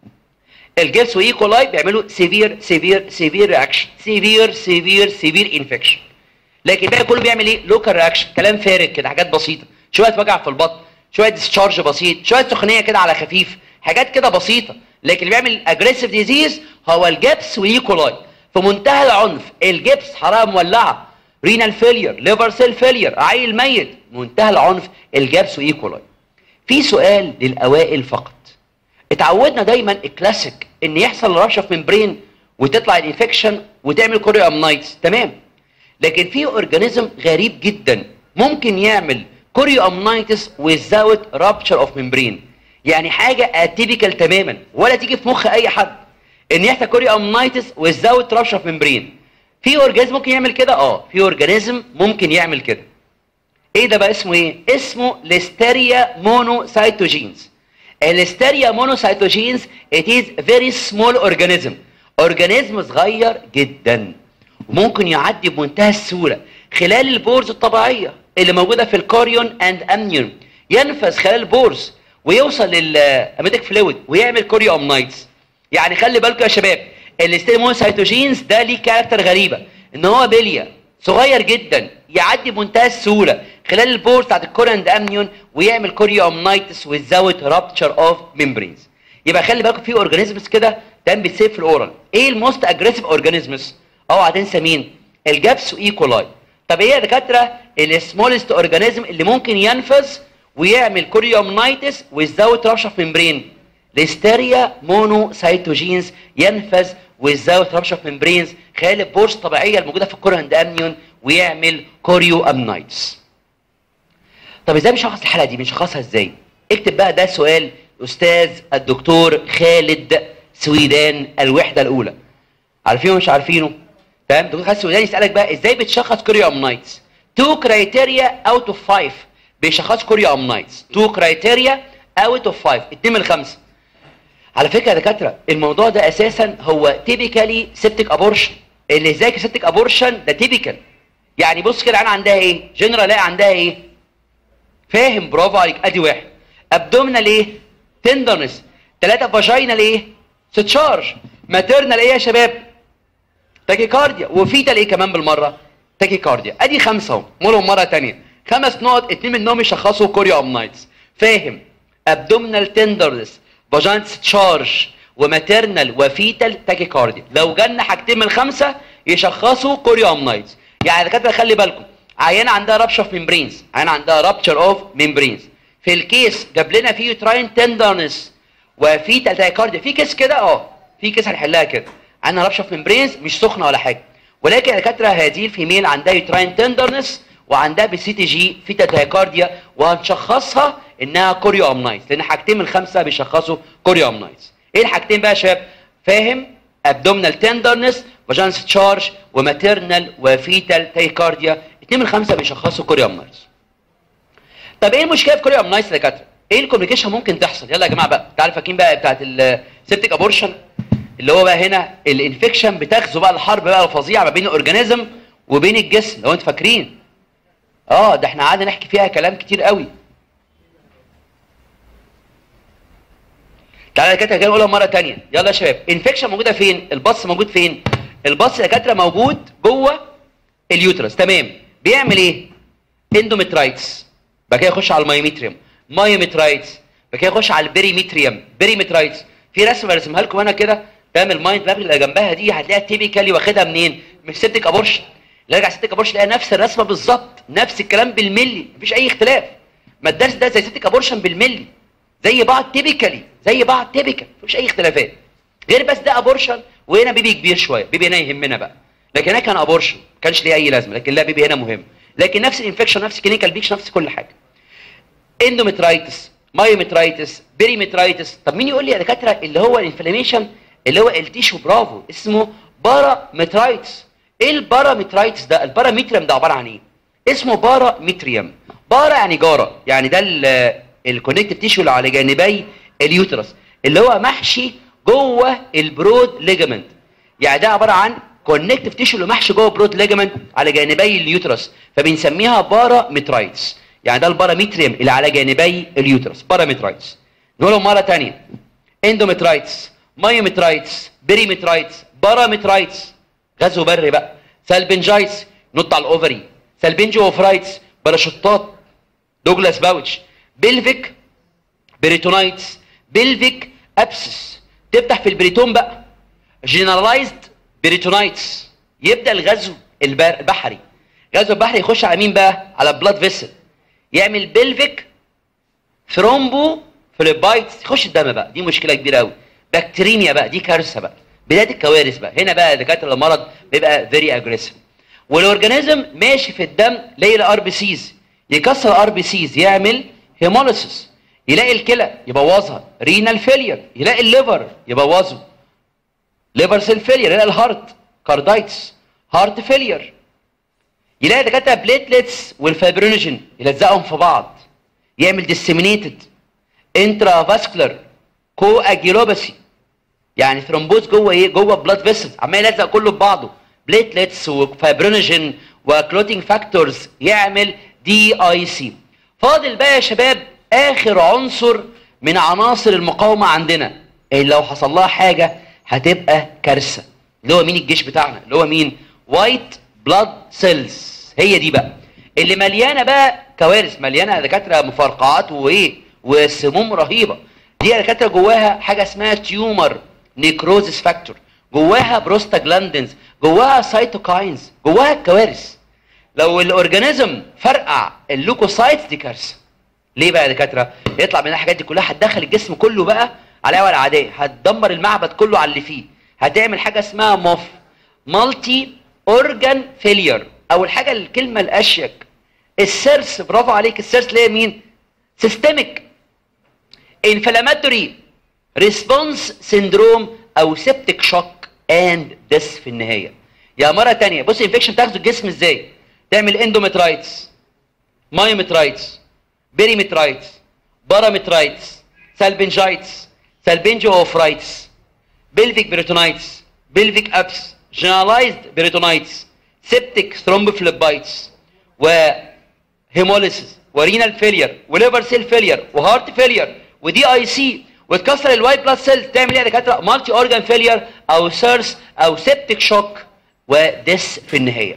الجبس وايكولاي بيعملوا سيفير سيفير سيفير رياكشن سيفير سيفير سيفير انفكشن لكن الباقي كله بيعمل ايه لوكال رياكشن كلام فارغ كده حاجات بسيطه شويه وجع في البطن شويه ديسشارج بسيط شويه سخونيه كده على خفيف حاجات كده بسيطه لكن اللي بيعمل اجريسيف ديزيز هو الجبس وايكولاي في منتهى العنف الجبس حراره مولعه رينال فيلير ليفر سيل فيلير عيل ميت منتهى العنف الجبس وايكولاي في سؤال للاوائل فقط اتعودنا دايما الكلاسيك ان يحصل رشه في ممبرين وتطلع الانفكشن وتعمل كوريو امنايتس تمام لكن في اورجانيزم غريب جدا ممكن يعمل كوريو امنايتس without rupture of membrane يعني حاجه اتيبيكال تماما ولا تيجي في مخ اي حد ان يحصل كوريو امنايتس without rupture of membrane في اورجانيزم ممكن يعمل كده اه في اورجانيزم ممكن يعمل كده ايه ده بقى اسمه ايه اسمه ليستيريا مونوسايتوجينز الستيريا مونوسايتوجينز it is very small organism اورجانيزم صغير جدا وممكن يعدي بمنتهى السهوله خلال البورز الطبيعيه اللي موجوده في الكوريون اند امنيون ينفذ خلال البورز ويوصل للاميتك فلويد ويعمل كوريو امنايتس يعني خلي بالكم يا شباب الستيريا مونوسايتوجينز ده ليه كاركتر غريبه ان هو بليه صغير جدا يعدي بمنتهى السهوله خلال البورز بتاعت الكوريون امنيون ويعمل كوريو امنايتس ويزود رابتشر اوف ميمبرينز يبقى خلي بالكم في اورجانيزمز كده تم بتسيب في الاورال ايه الموست اجريسيف اورجانيزمز اوعى تنسى مين الجابس وايكولاي طب ايه يا دكاتره السمولست اورجانيزم اللي ممكن ينفذ ويعمل كوريو امنايتس ويزود رابشر في ممبرين ليستيريا مونوسايتوجينز ينفذ ويزود رابشر في ممبرينز خلال البورس الطبيعيه الموجوده في الكوريون امنيون ويعمل كوريو امنايتس طب ازاي بنشخص الحاله دي بنشخصها ازاي اكتب بقى ده سؤال استاذ الدكتور خالد سويدان الوحده الاولى عارفينه مش عارفينه تمام دكتور خالد سويدان يسالك بقى ازاي بتشخص كوريو امنايتس تو كرايتيريا اوت اوف 5 بيشخص كوريو امنايتس تو كرايتيريا اوت اوف 5 2 من 5 على فكره يا دكاتره الموضوع ده اساسا هو تيبيكالي سيبتيك ابورشن اللي ذاكر سيبتيك ابورشن ده تيبيكال يعني بص كده انا عندها ايه جنرال لا عندها ايه فاهم برافو عليك ادي واحد ابدومينال ايه تندرنس ثلاثه فاجينال ايه ستشارج ماتيرنال ايه يا شباب تاكيكارديا وفيتال ايه كمان بالمره تاكيكارديا ادي خمسه اهو مولهم مره ثانيه خمس نقط اتنين منهم يشخصوا كوريو امنايتس فاهم ابدومينال تندرنس فاجينال ستشارج وماتيرنال وفيتال تاكيكارديا لو جالنا حاجتين من الخمسه يشخصوا كوريو امنايتس يعني دكاتره خلي بالكم عيانه عندها رابشر في ممبرينز عيانه عندها رابشر اوف ممبرينز في الكيس جاب لنا فيه يوتراين تندرنس وفي تاكيكارديا في كيس كده اه في كيس هنحلها كده عندنا رابشر في ممبرينز مش سخنه ولا حاجه ولكن يا دكاتره هذه الفيميل عندها يوتراين تندرنس وعندها بالسي تي جي في تاكيكارديا وهنشخصها انها كوريو امنايتس لان حاجتين من خمسه بيشخصوا كوريو امنايتس ايه الحاجتين بقى يا شباب فاهم ابدومينال تندرنس فاجانس تشارج وماتيرنال وفيتال تايكارديا اتنين من خمسه بيشخصوا كوريو امنايتس طب ايه المشكله في كوريو امنايتس يا دكاتره ايه الكوميونيكيشن ممكن تحصل يلا يا جماعه بقى تعالوا فاكرين بقى بتاعت السيبتيك ابورشن اللي هو بقى هنا الانفكشن بتغزو بقى الحرب بقى الفظيعه ما بين الاورجانيزم وبين الجسم لو انتوا فاكرين اه ده احنا قعدنا نحكي فيها كلام كتير قوي تعالى يا دكاتره كده نقولها مره ثانيه يلا يا شباب انفكشن موجوده فين البص موجود فين البص يا دكاتره موجود جوه اليوترس تمام بيعمل ايه اندومترايتس بعد كده يخش على المايوميتريوم مايوميترايتس بعد كده يخش على البيريميتريوم بيريميترايتس في رسمه رسمها لكم انا كده تمام المايند ماب اللي جنبها دي هتلاقيها تيبيكالي واخدها منين من سيبتيك ابورشن اللي رجع سيبتيك ابورشن تلاقي نفس الرسمه بالظبط نفس الكلام بالملي مفيش اي اختلاف ما الدرس ده زي سيبتيك ابورشن بالملي زي بعض تيبيكالي زي بعض تيبيكال مفيش اي اختلافات غير بس ده ابورشن وهنا بيبي كبير شويه بيبي هنا يهمنا بقى لكن هنا كان ابورشن ما كانش ليه اي لازمه لكن لا بيبي هنا مهم لكن نفس الانفكشن نفس كلينيكال بيكش نفس كل حاجه اندومترايتس مايومترايتس بيريمترايتس طب مين يقول لي يا دكاتره اللي هو الانفلاميشن اللي هو التيشو برافو اسمه بارامترايتس ايه البارامترايتس ده البارامتريم ده عباره عن ايه اسمه بارامتريم بارا يعني جاره يعني ده الكونكتيف تيشو اللي على جانبي اليوترس اللي هو محشي جوه البرود ليجامنت يعني ده عباره عن كونكتيف تيشو اللي محشي جوه برود ليجامنت على جانبي اليوترس فبنسميها بارامترايتس يعني ده البارامتريم اللي على جانبي اليوترس بارامترايتس نقولهم مره ثانيه اندومترايتس مايومترايتس بيريمترايتس بارامترايتس غزو بري بقى سالبنجايتس نط على الاوفري سالبنجو اوفرايتس باراشوتات دوجلاس باوتش بلفيك بريتونايتس بلفيك ابسس تفتح في البريتون بقى جنرالايزد بريتونايتس يبدا الغزو البحري غزو البحري يخش على مين بقى على بلاد فيسل يعمل بلفيك ثرومبو فليبايتس يخش الدم بقى دي مشكله كبيره قوي بكتيريميا بقى دي كارثه بقى بدايه الكوارث بقى هنا بقى دكاتره المرض بيبقى فيري اجريسيف والاورجانيزم ماشي في الدم يلاقي الار بي سيز يكسر الار بي سيز يعمل هيموليسيس يلاقي الكلى يبوظها رينال فيلير يلاقي الليفر يبوظه ليفر سيل فيلير يلاقي الهارت كاردايتس هارت فيلير يلاقي دكاتره بليتلتس والفايبرينوجين يلزقهم في بعض يعمل ديسيمينيتد انترا فاسكولار كو اجيلوباسي يعني ثرومبوز جوه ايه جوه بلاد فيسلز عمال يلزق كله ببعضه بليتلتس وفايبرينوجين وكلوتينج فاكتورز يعمل دي اي سي فاضل بقى يا شباب اخر عنصر من عناصر المقاومه عندنا اللي لو حصل لها حاجه هتبقى كارثه اللي هو مين الجيش بتاعنا اللي هو مين وايت بلاد سيلز هي دي بقى اللي مليانه بقى كوارث مليانه دكاتره مفرقعات وايه وسموم رهيبه دي دكاتره جواها حاجه اسمها تيومر نيكروزيس فاكتور جواها بروستاجلاندينز جواها سايتوكاينز جواها كوارث لو الاورجانيزم فرقع اللوكوسايتس دي كارثه ليه بقى يا دكاتره يطلع من الحاجات دي كلها هتدخل الجسم كله بقى على اول عاديه هتدمر المعبد كله على اللي فيه هتعمل حاجه اسمها موف مالتي اورجان فيلير اول حاجه الكلمه الاشيك السيرس برافو عليك السيرس اللي هي مين سيستميك انفلاماتوري ريسبونس سيندروم او سيبتيك شوك اند ديس في النهايه يا مره ثانيه بص الانفكشن تاخده الجسم ازاي تعمل اندومترايتس مايومترايتس بيريمترايتس بارامترايتس سالبنجايتس سالبنجو اوفرايتس بلفيك بريتونايتس بلفيك ابس جنرالايزد بريتونايتس سيبتيك ثرومبوفليبايتس وهيموليسيس ورينال فيلير وليفر سيل فيلير وهارت فيلير ودي اي سي وتكسر الوايت بلاد سيل تعمل ايه يا دكاتره مالتي اورجان فيلير او سيرس او سيبتيك شوك وديس في النهايه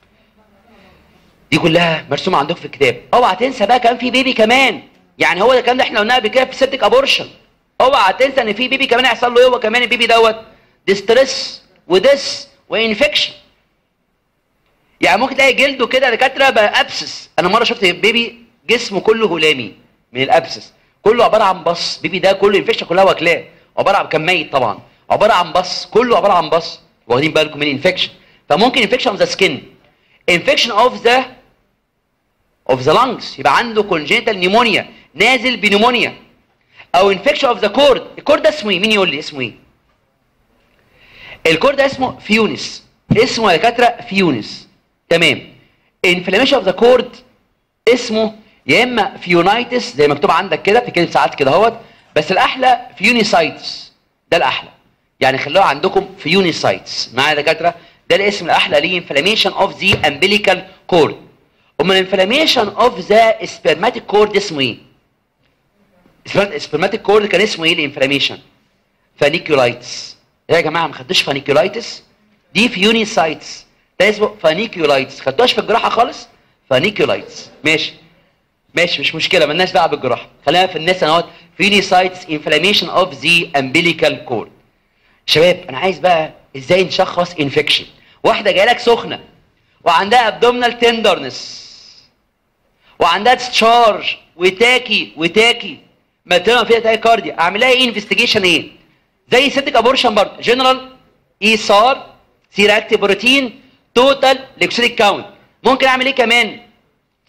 دي كلها مرسومه عندكم في الكتاب اوعى تنسى بقى كان في بيبي كمان يعني هو ده الكلام ده احنا قلناه قبل كده في سيبتيك ابورشن اوعى تنسى ان في بيبي كمان هيحصل له ايه هو كمان البيبي دوت ديستريس وديس وانفكشن يعني ممكن تلاقي جلده كده دكاتره بقى ابسس انا مره شفت بيبي جسمه كله هلامي من الابسس كله عباره عن بص بيبي ده كله انفكشن كلها واكلاه عباره عن كان ميت طبعا عباره عن بص كله عباره عن بص واخدين بالكم من انفكشن فممكن انفكشن اوف ذا سكين انفكشن اوف ذا اوف ذا لانجز يبقى عنده كونجنتال نيمونيا نازل بنيمونيا او انفكشن اوف ذا كورد الكورد ده اسمه ايه مين يقول لي اسمه ايه الكورد ده اسمه فيونس اسمه يا دكاتره فيونس تمام انفلاميشن اوف ذا كورد اسمه يا اما فيونايتس زي مكتوب عندك كده في كلمه ساعات كده اهوت بس الاحلى فيونيسايتس ده الاحلى يعني خلوها عندكم فيونيسايتس معايا يا دكاتره ده الاسم الاحلى ليه انفلاميشن اوف ذا امبليكال كورد امال الانفلاميشن اوف ذا سبرماتيك كورد اسمه ايه سبرماتيك كورد كان اسمه ايه الانفلاميشن فانيكولايتس ايه يا جماعه ما خدتوش فانيكولايتس دي فيونيسايتس ده اسمه فانيكولايتس خدتوهاش في الجراحه خالص فانيكولايتس ماشي ماشي مش مشكله مالناش دعوه بالجراحه خلينا في الناس اهوت فينيسايتس انفلاميشن اوف ذا امبليكال كورد شباب انا عايز بقى ازاي نشخص انفكشن واحده جايه لك سخنه وعندها ابدومينال تندرنس وعندها تشارج وتاكي وتاكي ماتيريال فيها تاكارديا اعمل لها ايه انفستيجيشن ايه زي سيبتك ابورشن برضه جنرال اي سار سيراكتيف بروتين توتال ليكسيريك كاونت ممكن اعمل ايه كمان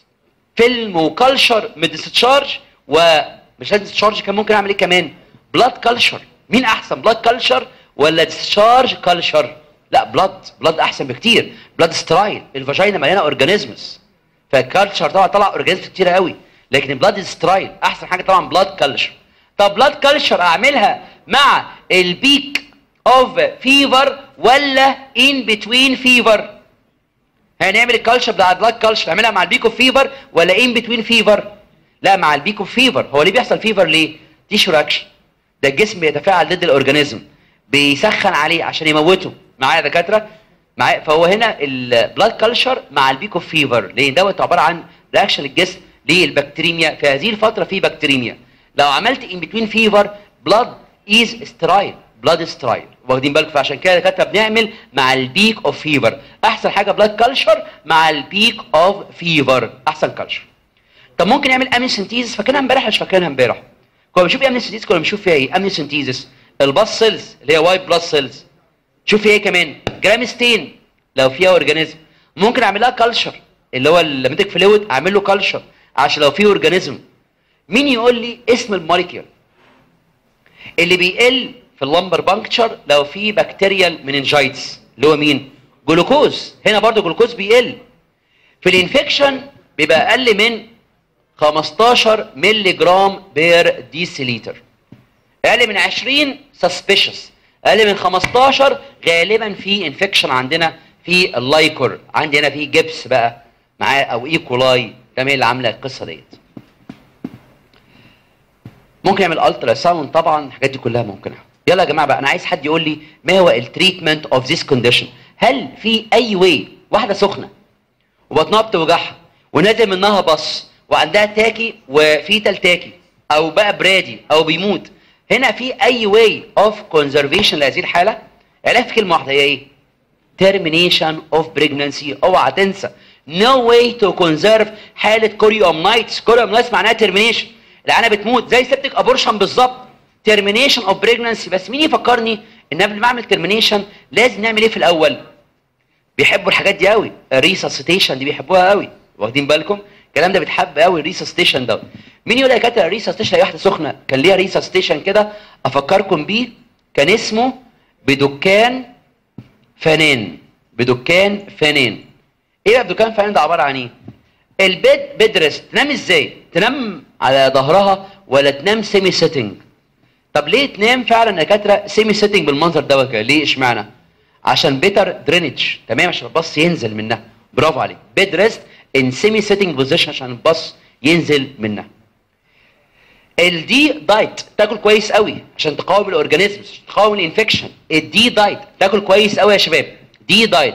فيلم وكالشر من ديستشارج ومش لازم ديستشارج كان ممكن اعمل ايه كمان بلاد كالشر مين احسن بلاد كالشر ولا ديستشارج كالشر لا بلاد بلاد احسن بكتير بلاد سترايل الفاجينا مليانه اورجانيزمز فالكالتشر طبعا طلع اورجانيزمز كتير قوي لكن بلاد سترايل احسن حاجه طبعا بلاد كالتشر طب بلاد كالتشر اعملها مع البيك اوف فيفر ولا ان بتوين فيفر هنعمل الكالتشر بتاع البلاد كالتشر نعملها مع البيك اوف فيفر ولا ان بتوين فيفر لا مع البيك اوف فيفر هو ليه بيحصل فيفر ليه تيشو رياكشن ده الجسم بيتفاعل ضد الاورجانيزم بيسخن عليه عشان يموته معايا دكاتره معايا فهو هنا البلاد كلشر مع البيك اوف فيفر لان دوت عباره عن رياكشن الجسم للبكتيريميا في هذه الفتره في بكتيريميا لو عملت ان بتوين فيفر بلاد از سترايل بلاد سترايل واخدين بالكم فعشان كده دكاتره بنعمل مع البيك اوف فيفر احسن حاجه بلاد كلشر مع البيك اوف فيفر احسن كلشر طب ممكن نعمل اميوسنتيزس فاكرينها امبارح مش فاكرينها امبارح كنا بنشوف ايه اميوسنتيزس كنا بنشوف فيها ايه اميوسنتيزس الباس سيلز اللي هي وايت بلاد سيلز شوف ايه كمان جرام ستين لو فيها اورجانيزم ممكن اعمل لها كلشر اللي هو الليميتك فلويد اعمل له كلشر عشان لو فيه اورجانيزم مين يقول لي اسم الموليكيول اللي بيقل في اللمبر بانكتشر لو في بكتيريال مننجايتس اللي هو مين جلوكوز هنا برضو جلوكوز بيقل في الانفكشن بيبقى اقل من 15 مللي جرام بير ديسيليتر اقل من 20 سسبيشس اقل من 15 غالبا في انفكشن عندنا في اللايكور عندي هنا في جبس بقى معاه او ايكولاي تمام اللي عامله القصه ديت ممكن يعمل الترا ساوند طبعا الحاجات دي كلها ممكنه يلا يا جماعه بقى انا عايز حد يقول لي ما هو التريتمنت اوف ذيس كونديشن هل في اي واي واحده سخنه وبطنها بتوجعها ونازل منها بص وعندها تاكي وفيتال تاكي او بقى برادي او بيموت هنا في اي واي اوف كونزرفيشن لهذه الحاله علاج في كلمه واحده هي ايه termination of pregnancy اوعى تنسى no way to conserve حاله كوريومنايتس كوريومنايتس معناها termination العيانه بتموت زي سبتك ابورشن بالظبط termination of pregnancy بس مين يفكرني ان قبل ما اعمل termination لازم نعمل ايه في الاول بيحبوا الحاجات دي قوي الريسسيتيشن دي بيحبوها قوي واخدين بالكم الكلام ده بيتحب قوي الريسسيتيشن ده مين يقول يا كاتب الريسسيتيشن واحده سخنه كان ليها ريسسيتيشن كده افكركم بيه كان اسمه بدكان فنان بدكان فنان ايه بقى بدكان فنان ده عباره عن ايه البيد بيد ريست تنام ازاي تنام على ظهرها ولا تنام سيمي سيتنج طب ليه تنام فعلا يا دكاتره سيمي سيتنج بالمنظر ده كده ليه اشمعنى عشان بيتر درينج تمام عشان الباص ينزل منها برافو عليك بيد ريست ان سيمي سيتنج بوزيشن عشان الباص ينزل منها الدي دايت تاكل كويس قوي عشان تقاوم الاورجانيزمز عشان تقاوم الانفكشن الدي دايت تاكل كويس قوي يا شباب دي دايت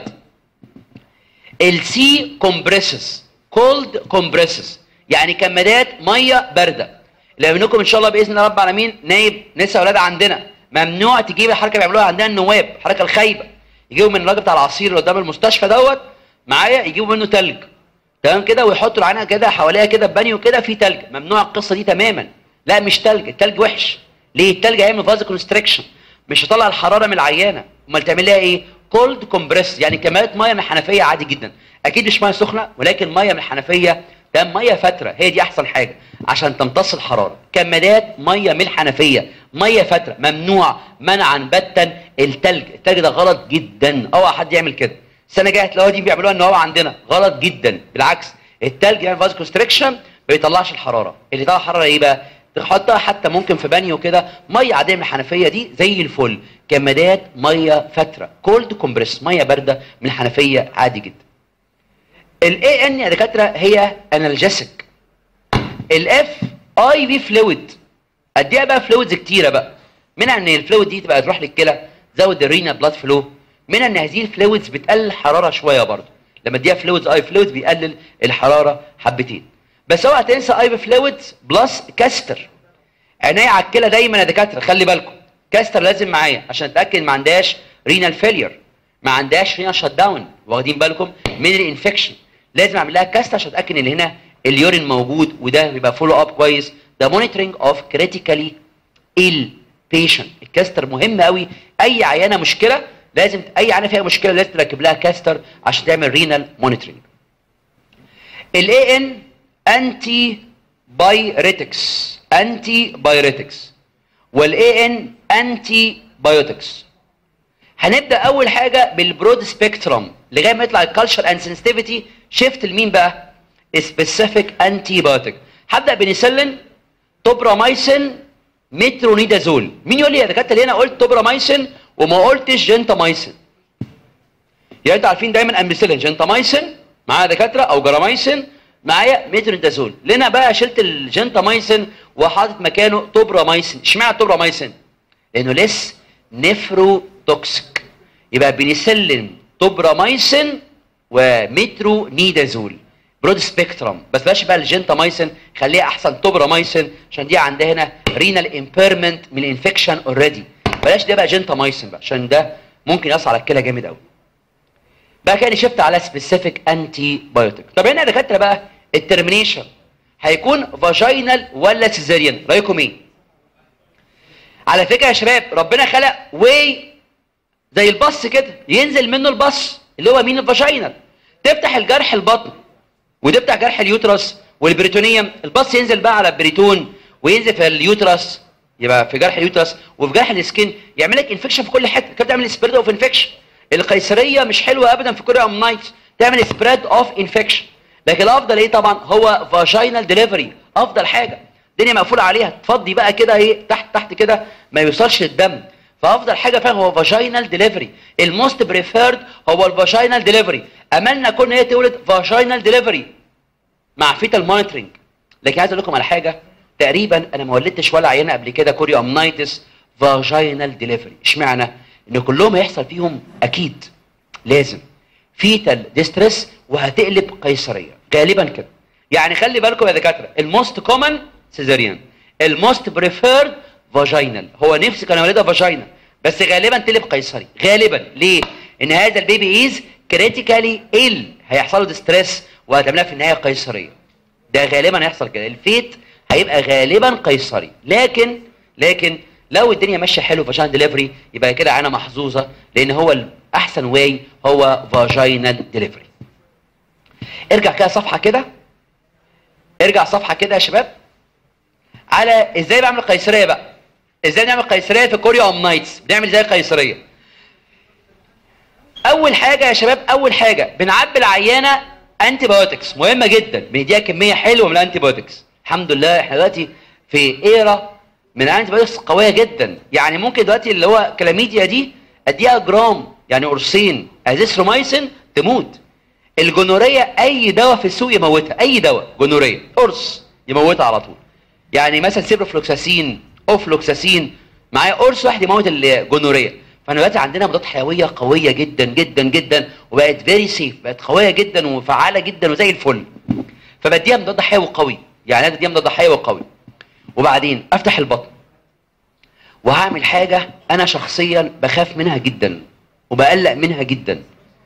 السي كومبريسز كولد كومبريسز يعني كمادات ميه بارده اللي منكم ان شاء الله باذن الله رب العالمين نايب نساء اولاد عندنا ممنوع تجيب الحركه اللي بيعملوها عندنا النواب الحركه الخايبه يجيبوا من الراجل بتاع العصير اللي قدام المستشفى دوت معايا يجيبوا منه تلج تمام كده ويحطوا العينه كده حواليها كده بانيو كده في تلج ممنوع القصه دي تماما لا مش تلج التلج وحش ليه التلج هيعمل فاز كونستريكشن مش هيطلع الحراره من العيانه امال تعمل لها ايه كولد كومبريس يعني كميات ميه من الحنفيه عادي جدا اكيد مش ميه سخنه ولكن ميه من الحنفيه تمام ميه فتره هي دي احسن حاجه عشان تمتص الحراره كمادات ميه من الحنفيه ميه فتره ممنوع منعا باتا التلج التلج ده غلط جدا اوعى حد يعمل كده السنه الجايه هتلاقوها دي بيعملوها ان هو عندنا غلط جدا بالعكس التلج يعمل فاز كونستريكشن ما بيطلعش الحراره اللي يطلع الحراره ايه بقى تحطها حتى ممكن في بانيو كده ميه عاديه من الحنفيه دي زي الفل كمادات ميه فتره كولد كومبريس ميه بارده من الحنفيه عادي جدا الاي ان يا دكاتره هي انالجيسك الاف اي في فلويد اديها بقى فلويدز كتيره بقى منها ان الفلويد دي تبقى تروح للكلى زود الرينا بلاد فلو منها ان هذه الفلويدز بتقلل الحراره شويه برضه لما اديها فلويدز اي فلويدز بيقلل الحراره حبتين بس اوعى تنسى اي فلويدز بلس كاستر عينيا على الكلى دايما يا دكاتره خلي بالكم كاستر لازم معايا عشان اتاكد ما عندهاش رينال فيلير ما عندهاش رينال شت داون واخدين بالكم من الانفكشن لازم اعمل لها كاستر عشان اتاكد ان هنا اليورين موجود وده بيبقى فولو اب كويس ده مونيتورنج اوف كريتيكالي ال بيشنت الكاستر مهم قوي اي عيانه مشكله لازم اي عيانه فيها مشكله لازم تركب لها كاستر عشان تعمل رينال مونيتورنج الاي ان انتي بايريتكس انتي بايريتكس والاي ان انتي بايوتكس هنبدا اول حاجه بالبرود سبيكترم لغايه ما يطلع الكالتشر اند سنسيتيفيتي شيفت لمين بقى سبيسيفيك انتي بايوتيك هبدا بنسلين توبرامايسين مترونيدازول مين يقول لي يا دكاتره ليه انا قلت توبرامايسين وما قلتش جنتامايسين يعني انتوا عارفين دايما امبيسيلين جنتامايسين معايا دكاتره او جرامايسين معايا مترونيدازول ليه انا بقى شلت الجنتامايسين وحاطط مكانه توبرامايسين اشمعنى توبرامايسين لانه لس نفروتوكسيك يبقى بنسلين توبرامايسين ومترونيدازول برود سبيكترم بس بلاش بقى الجنتامايسين خليها احسن توبرامايسين عشان دي عندها هنا رينال امبيرمنت من الانفكشن اوريدي بلاش ده بقى جنتامايسين بقى عشان ده ممكن يأثر على الكلى جامد قوي بقى كده شفت على سبيسيفيك انتي بايوتيك طب هنا يا دكاتره بقى الترمينيشن هيكون فاجينال ولا سيزاريان رايكم ايه على فكره يا شباب ربنا خلق واي زي البص كده ينزل منه البص اللي هو مين الفاجينال تفتح الجرح البطن وتفتح جرح اليوترس والبريتونيوم البص ينزل بقى على البريتون وينزل في اليوترس يبقى في جرح اليوترس وفي جرح السكين يعمل لك انفكشن في كل حته كده بتعمل سبريد اوف انفكشن القيصريه مش حلوه ابدا في كوريا امنايتس تعمل سبريد اوف انفكشن لكن الافضل ايه طبعا هو فاجينال ديليفري افضل حاجه الدنيا مقفوله عليها تفضي بقى كده ايه تحت تحت كده ما يوصلش للدم فافضل حاجه فعلا هو فاجينال ديليفري الموست بريفيرد هو الفاجينال ديليفري املنا كنا هي تولد فاجينال ديليفري مع فيتال مونيتورنج لكن عايز اقول لكم على حاجه تقريبا انا ما ولدتش ولا عيانه قبل كده كوريو امنايتس فاجينال ديليفري اشمعنى ان كلهم هيحصل فيهم اكيد لازم فيتال ديستريس وهتقلب قيصريه غالبا كده يعني خلي بالكم يا دكاتره الموست كومن سيزاريان الموست بريفيرد فاجينال هو نفسي كان والدها فاجينال بس غالبا تقلب قيصري غالبا ليه ان هذا البيبي از كريتيكالي ال هيحصل له ديستريس وهتعملها في النهايه قيصريه ده غالبا هيحصل كده الفيت هيبقى غالبا قيصري لكن لكن لو الدنيا ماشيه حلو فاجينال ديليفري يبقى كده انا محظوظه لان هو الاحسن واي هو فاجينال ديليفري ارجع كده صفحه كده ارجع صفحه كده يا شباب على ازاي بعمل قيصريه بقى ازاي نعمل قيصريه في كوريا اوم نايتس بنعمل ازاي قيصريه اول حاجه يا شباب اول حاجه بنعبي العيانه انتي بايوتكس مهمه جدا بنديها كميه حلوه من الانتي بايوتكس الحمد لله احنا دلوقتي في ايرا من الانتي بايوتكس قويه جدا يعني ممكن دلوقتي اللي هو كلاميديا دي اديها جرام يعني قرصين ازيثرومايسين تموت الجونوريه اي دواء في السوق يموتها اي دواء جونوريه قرص يموتها على طول يعني مثلا سيبروفلوكساسين اوفلوكساسين معايا قرص واحد يموت الجونوريه فاحنا دلوقتي عندنا مضادات حيويه قويه جدا جدا جدا وبقت فيري سيف بقت قويه جدا وفعاله جدا وزي الفل فبديها مضاد حيوي قوي يعني انا بديها مضاد حيوي قوي وبعدين افتح البطن وهعمل حاجه انا شخصيا بخاف منها جدا وبقلق منها جدا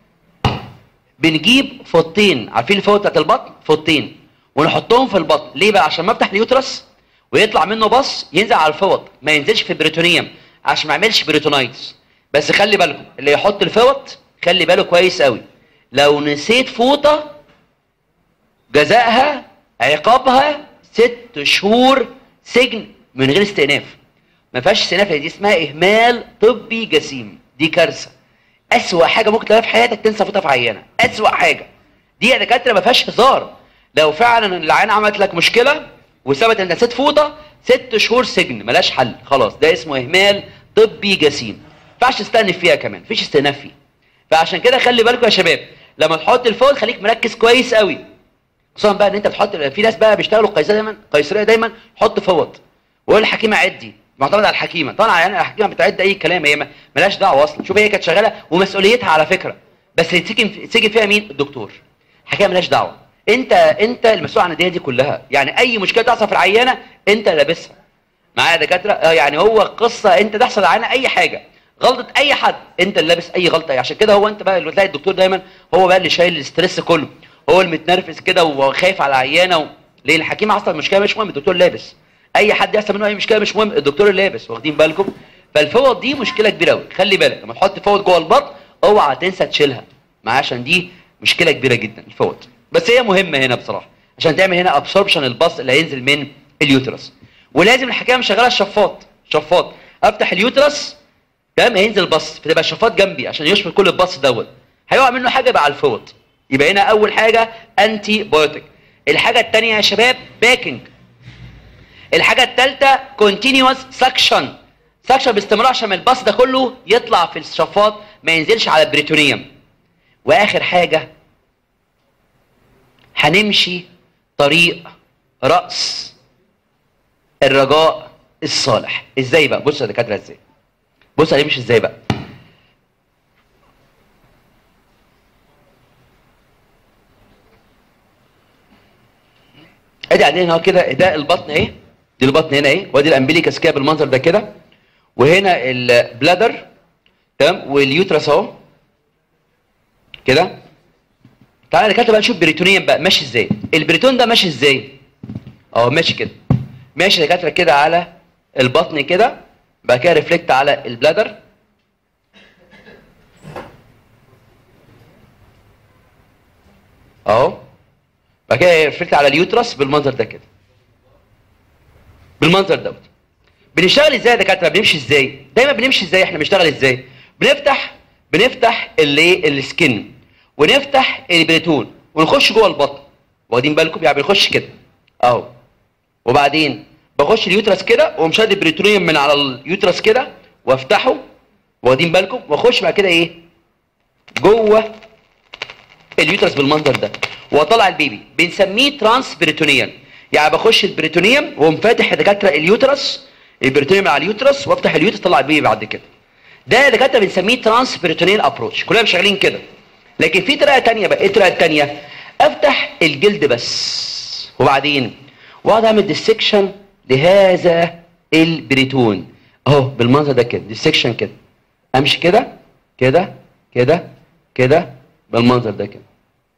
بنجيب فوطين عارفين الفوط بتاعت البطن فوطين ونحطهم في البطن ليه بقى عشان ما افتح اليوترس ويطلع منه بص ينزل على الفوط ما ينزلش في البريتونيوم عشان ما يعملش بريتونايتس بس خلي بالكم اللي يحط الفوط خلي باله كويس قوي لو نسيت فوطه جزائها عقابها ست شهور سجن من غير استئناف ما فيهاش استئناف دي اسمها اهمال طبي جسيم دي كارثه اسوأ حاجه ممكن تلاقيها في حياتك تنسى فوطه في عيانه اسوأ حاجه دي يا دكاتره ما فيهاش هزار لو فعلا العيانه عملت لك مشكله وثبت ان نسيت فوطه ست شهور سجن ملاش حل خلاص ده اسمه اهمال طبي جسيم ما ينفعش تستأنف فيها كمان مفيش استئناف فيها فعشان كده خلي بالكم يا شباب لما تحط الفوط خليك مركز كويس قوي خصوصا بقى ان انت بتحط في ناس بقى بيشتغلوا قيصريه دايما قيصريه دايما حط فوط ويقول الحكيمه عدي معتمد على الحكيمه طبعا يعني الحكيمه بتعد اي كلام هي مالهاش دعوه اصلا شوف هي كانت شغاله ومسؤوليتها على فكره بس اللي تسجن تسجن فيها مين الدكتور الحكيمه مالهاش دعوه انت انت المسؤول عن الدنيا دي كلها يعني اي مشكله تحصل في العيانه انت اللي لابسها معايا دكاتره اه يعني هو قصه انت تحصل علينا اي حاجه غلطه اي حد انت اللي لابس اي غلطه عشان كده هو انت بقى اللي تلاقي الدكتور دايما هو بقى اللي شايل الاستريس كله هو اللي متنرفز كده وخايف على العيانه و... ليه الحكيم حصل مشكله مش مهم الدكتور لابس اي حد يحصل منه اي مشكله مش مهم الدكتور اللي لابس واخدين بالكم فالفوط دي مشكله كبيره قوي خلي بالك لما تحط فوط جوه البطن اوعى تنسى تشيلها معاه عشان دي مشكله كبيره جدا الفوط بس هي مهمه هنا بصراحه عشان تعمل هنا ابسوربشن الباص اللي هينزل من اليوترس ولازم الحكايه مشغله الشفاط شفاط افتح اليوترس تمام هينزل الباص فتبقى الشفاط جنبي عشان يشفط كل الباص دوت هيقع منه حاجه يبقى على الفوط يبقى هنا اول حاجه انتي بايوتيك الحاجه الثانيه يا شباب باكينج الحاجه الثالثه كونتينيوس سكشن سكشن باستمرار عشان الباص ده كله يطلع في الشفاط ما ينزلش على البريتونيوم واخر حاجه هنمشي طريق راس الرجاء الصالح ازاي بقى بصوا يا دكاتره ازاي بص هنمشي ازاي بقى ادي عندنا هنا كده ده البطن اهي دي البطن هنا اهي وادي الامبليكاس كده بالمنظر ده كده وهنا البلادر تمام واليوترس اهو كده تعالى يا دكاتره بقى نشوف بريتونيوم بقى ماشي ازاي البريتون ده ماشي ازاي اهو ماشي كده ماشي يا دكاتره كده على البطن كده بعد كده ريفلكت على البلادر اهو بعد كده ريفلكت على اليوترس بالمنظر ده كده بالمنظر دوت بنشتغل ازاي يا دكاتره بنمشي ازاي دايما بنمشي ازاي احنا بنشتغل ازاي بنفتح بنفتح اللي السكن ونفتح البريتون ونخش جوه البطن واخدين بالكم يعني بنخش كده اهو وبعدين بخش اليوترس كده واقوم شاد البريتونيوم من على اليوترس كده وافتحه واخدين بالكم واخش بعد كده ايه جوه اليوترس بالمنظر ده واطلع البيبي بنسميه ترانس بريتونيان يعني بخش البريتونيوم واقوم فاتح يا دكاتره اليوترس البريتونيوم على اليوترس وافتح اليوترس اطلع البيبي بعد كده ده يا دكاتره بنسميه ترانس بريتونيال ابروتش كلنا شغالين كده لكن في طريقه ثانيه بقى ايه الطريقه الثانيه افتح الجلد بس وبعدين واقعد اعمل ديسكشن لهذا البريتون اهو بالمنظر ده كده ديسكشن كده امشي كده كده كده كده بالمنظر ده كده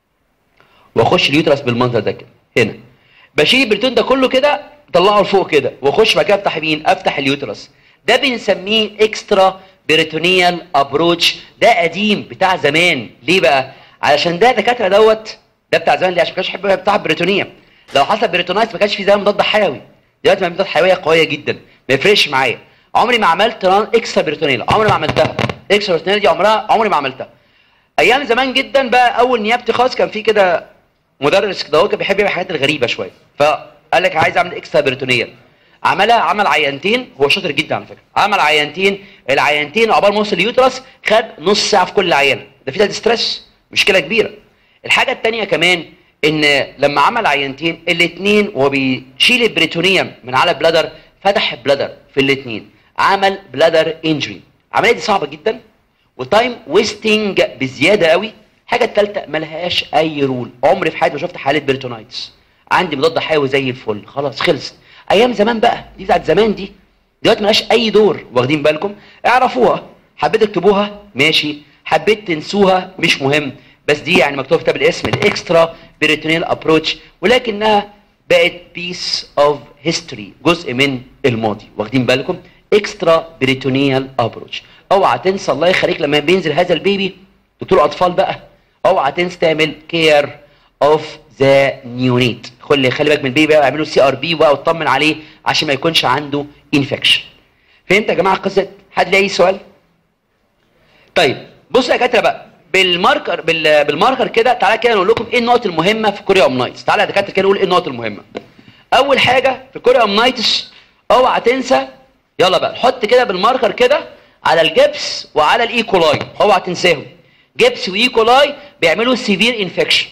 واخش اليوترس بالمنظر ده كده هنا بشيل البريتون ده كله كده اطلعه لفوق كده واخش بعد كده افتح مين افتح اليوترس ده بنسميه اكسترا بريتونيال ابروتش ده قديم بتاع زمان ليه بقى علشان ده دكاتره دوت ده بتاع زمان ليه عشان ما كانش يحب بتاع بريتونيا لو حصل بريتونايتس ما كانش في زمان مضاد حيوي دلوقتي مضادات حيويه قويه جدا ما يفرقش معايا عمري ما عملت ران اكسترا بريتونيال عمري ما عملتها اكسترا بريتونيال دي عمرها عمري ما عملتها ايام زمان جدا بقى اول نيابتي خالص كان في كده مدرس كده هو كان بيحب يعمل الحاجات الغريبه شويه فقال لك عايز اعمل اكسترا بريتونيال عملها عمل عينتين هو شاطر جدا على فكره عمل عينتين العينتين عقبال ما وصل اليوترس خد نص ساعه في كل عينه ده في ده ستريس مشكله كبيره الحاجه الثانيه كمان ان لما عمل عينتين الاثنين وهو بيشيل البريتونيوم من على البلادر فتح البلادر في الاثنين عمل بلادر انجري العمليه دي صعبه جدا وتايم ويستنج بزياده قوي الحاجه الثالثه ملهاش اي رول عمري في حياتي ما شفت حاله بريتونايتس عندي مضاد حيوي زي الفل خلاص خلصت ايام زمان بقى دي بتاعت زمان دي دلوقتي ملهاش اي دور واخدين بالكم اعرفوها حبيت تكتبوها ماشي حبيت تنسوها مش مهم بس دي يعني مكتوب في كتاب الاسم الاكسترا بريتونيال ابروتش ولكنها بقت بيس اوف هيستوري جزء من الماضي واخدين بالكم اكسترا بريتونيال ابروتش اوعى تنسى الله يخليك لما بينزل هذا البيبي دكتور اطفال بقى اوعى تنسى تعمل كير اوف ذا نيونيت خلي خلي بالك من البيبي بقى اعملوا سي ار بي بقى وتطمن عليه عشان ما يكونش عنده انفكشن فهمت يا جماعه قصه حد ليه اي سؤال طيب بصوا يا دكاتره بقى بالماركر بال... بالماركر كده تعالى كده نقول لكم ايه النقط المهمه في كوريا امنايتس تعالى يا دكاتره كده نقول ايه النقط المهمه اول حاجه في كوريا امنايتس اوعى تنسى يلا بقى نحط كده بالماركر كده على الجبس وعلى الايكولاي اوعى تنساهم جبس وايكولاي بيعملوا سيفير انفكشن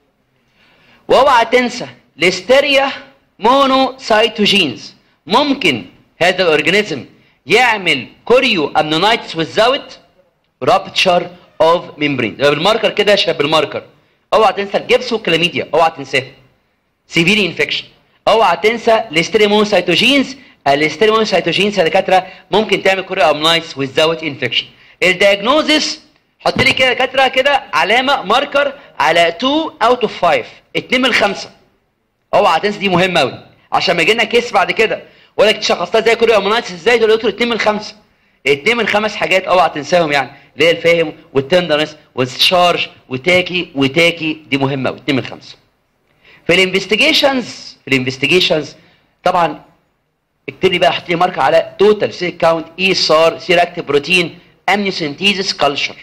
واوعى تنسى ليستيريا مونوسايتوجينز ممكن هذا الاورجانيزم يعمل كوريو امنونايتس ويزاوت رابتشر اوف ميمبرين يبقى بالماركر كده يا شباب بالماركر اوعى تنسى الجبس والكلاميديا اوعى تنساها سيفير انفكشن اوعى تنسى الاستريمونوسايتوجينز الاستريمونوسايتوجينز يا دكاتره ممكن تعمل كوريو امنونايتس ويزاوت انفكشن الدياجنوزس حط لي كده دكاتره كده علامه ماركر على 2 اوت اوف 5 2 من 5 اوعى تنسى دي مهمه قوي عشان ما يجي لنا كيس بعد كده ولا لك شخصتها زي كوريو امونايتس ازاي تقول له دكتور 2 من 5 2 من 5 حاجات اوعى تنساهم يعني اللي هي الفاهم والتندرنس والشارج وتاكي وتاكي دي مهمه قوي 2 من 5 في الانفستيجيشنز في الانفستيجيشنز طبعا اكتب لي بقى احط لي ماركه على توتال سيل كاونت اي اس ار سيراكتيف بروتين امنيوسنتيزس كلشر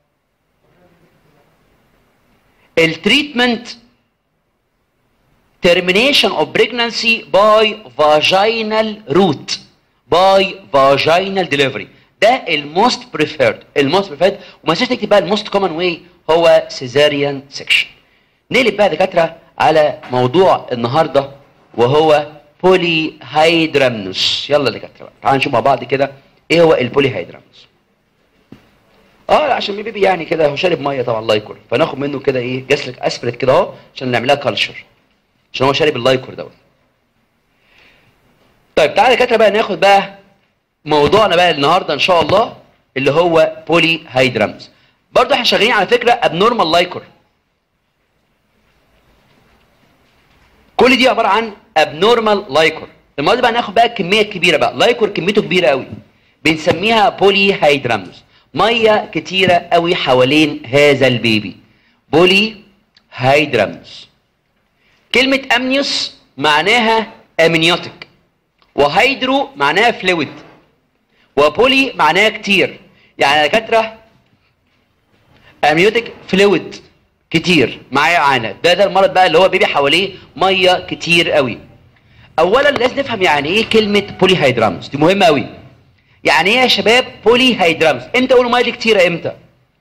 التريتمنت termination of pregnancy by vaginal route by vaginal delivery ده الموست بريفيرد الموست بريفيرد وما تنساش تكتب بقى الموست كومن واي هو سيزاريان سيكشن نقلب بقى دكاتره على موضوع النهارده وهو بولي هيدرامنوس يلا يا دكاتره بقى تعالوا نشوف مع بعض كده ايه هو البولي هيدرامنوس اه لا عشان بيبي يعني كده هو شارب ميه طبعا لايكور فناخد منه كده ايه جسلك اسبريت كده اهو عشان نعملها كلشر عشان هو شارب اللايكور دوت طيب تعالى يا دكاتره بقى ناخد بقى موضوعنا بقى النهارده ان شاء الله اللي هو بولي هيدرامز برضه احنا شغالين على فكره ابنورمال لايكور كل دي عباره عن ابنورمال لايكور المره دي بقى ناخد بقى الكميه الكبيره بقى لايكور كميته كبيره قوي بنسميها بولي هيدرامز ميه كتيره قوي حوالين هذا البيبي بولي هيدرامز كلمه امنيوس معناها امنيوتيك وهيدرو معناها فلويد وبولي معناها كتير يعني يا دكاتره امنيوتيك فلويد كتير معايا معانا ده ده المرض بقى اللي هو بيبي حواليه ميه كتير قوي اولا لازم نفهم يعني ايه كلمه بولي هيدرامز دي مهمه قوي يعني ايه يا شباب بولي هيدرامز امتى اقول ميه دي كتيره امتى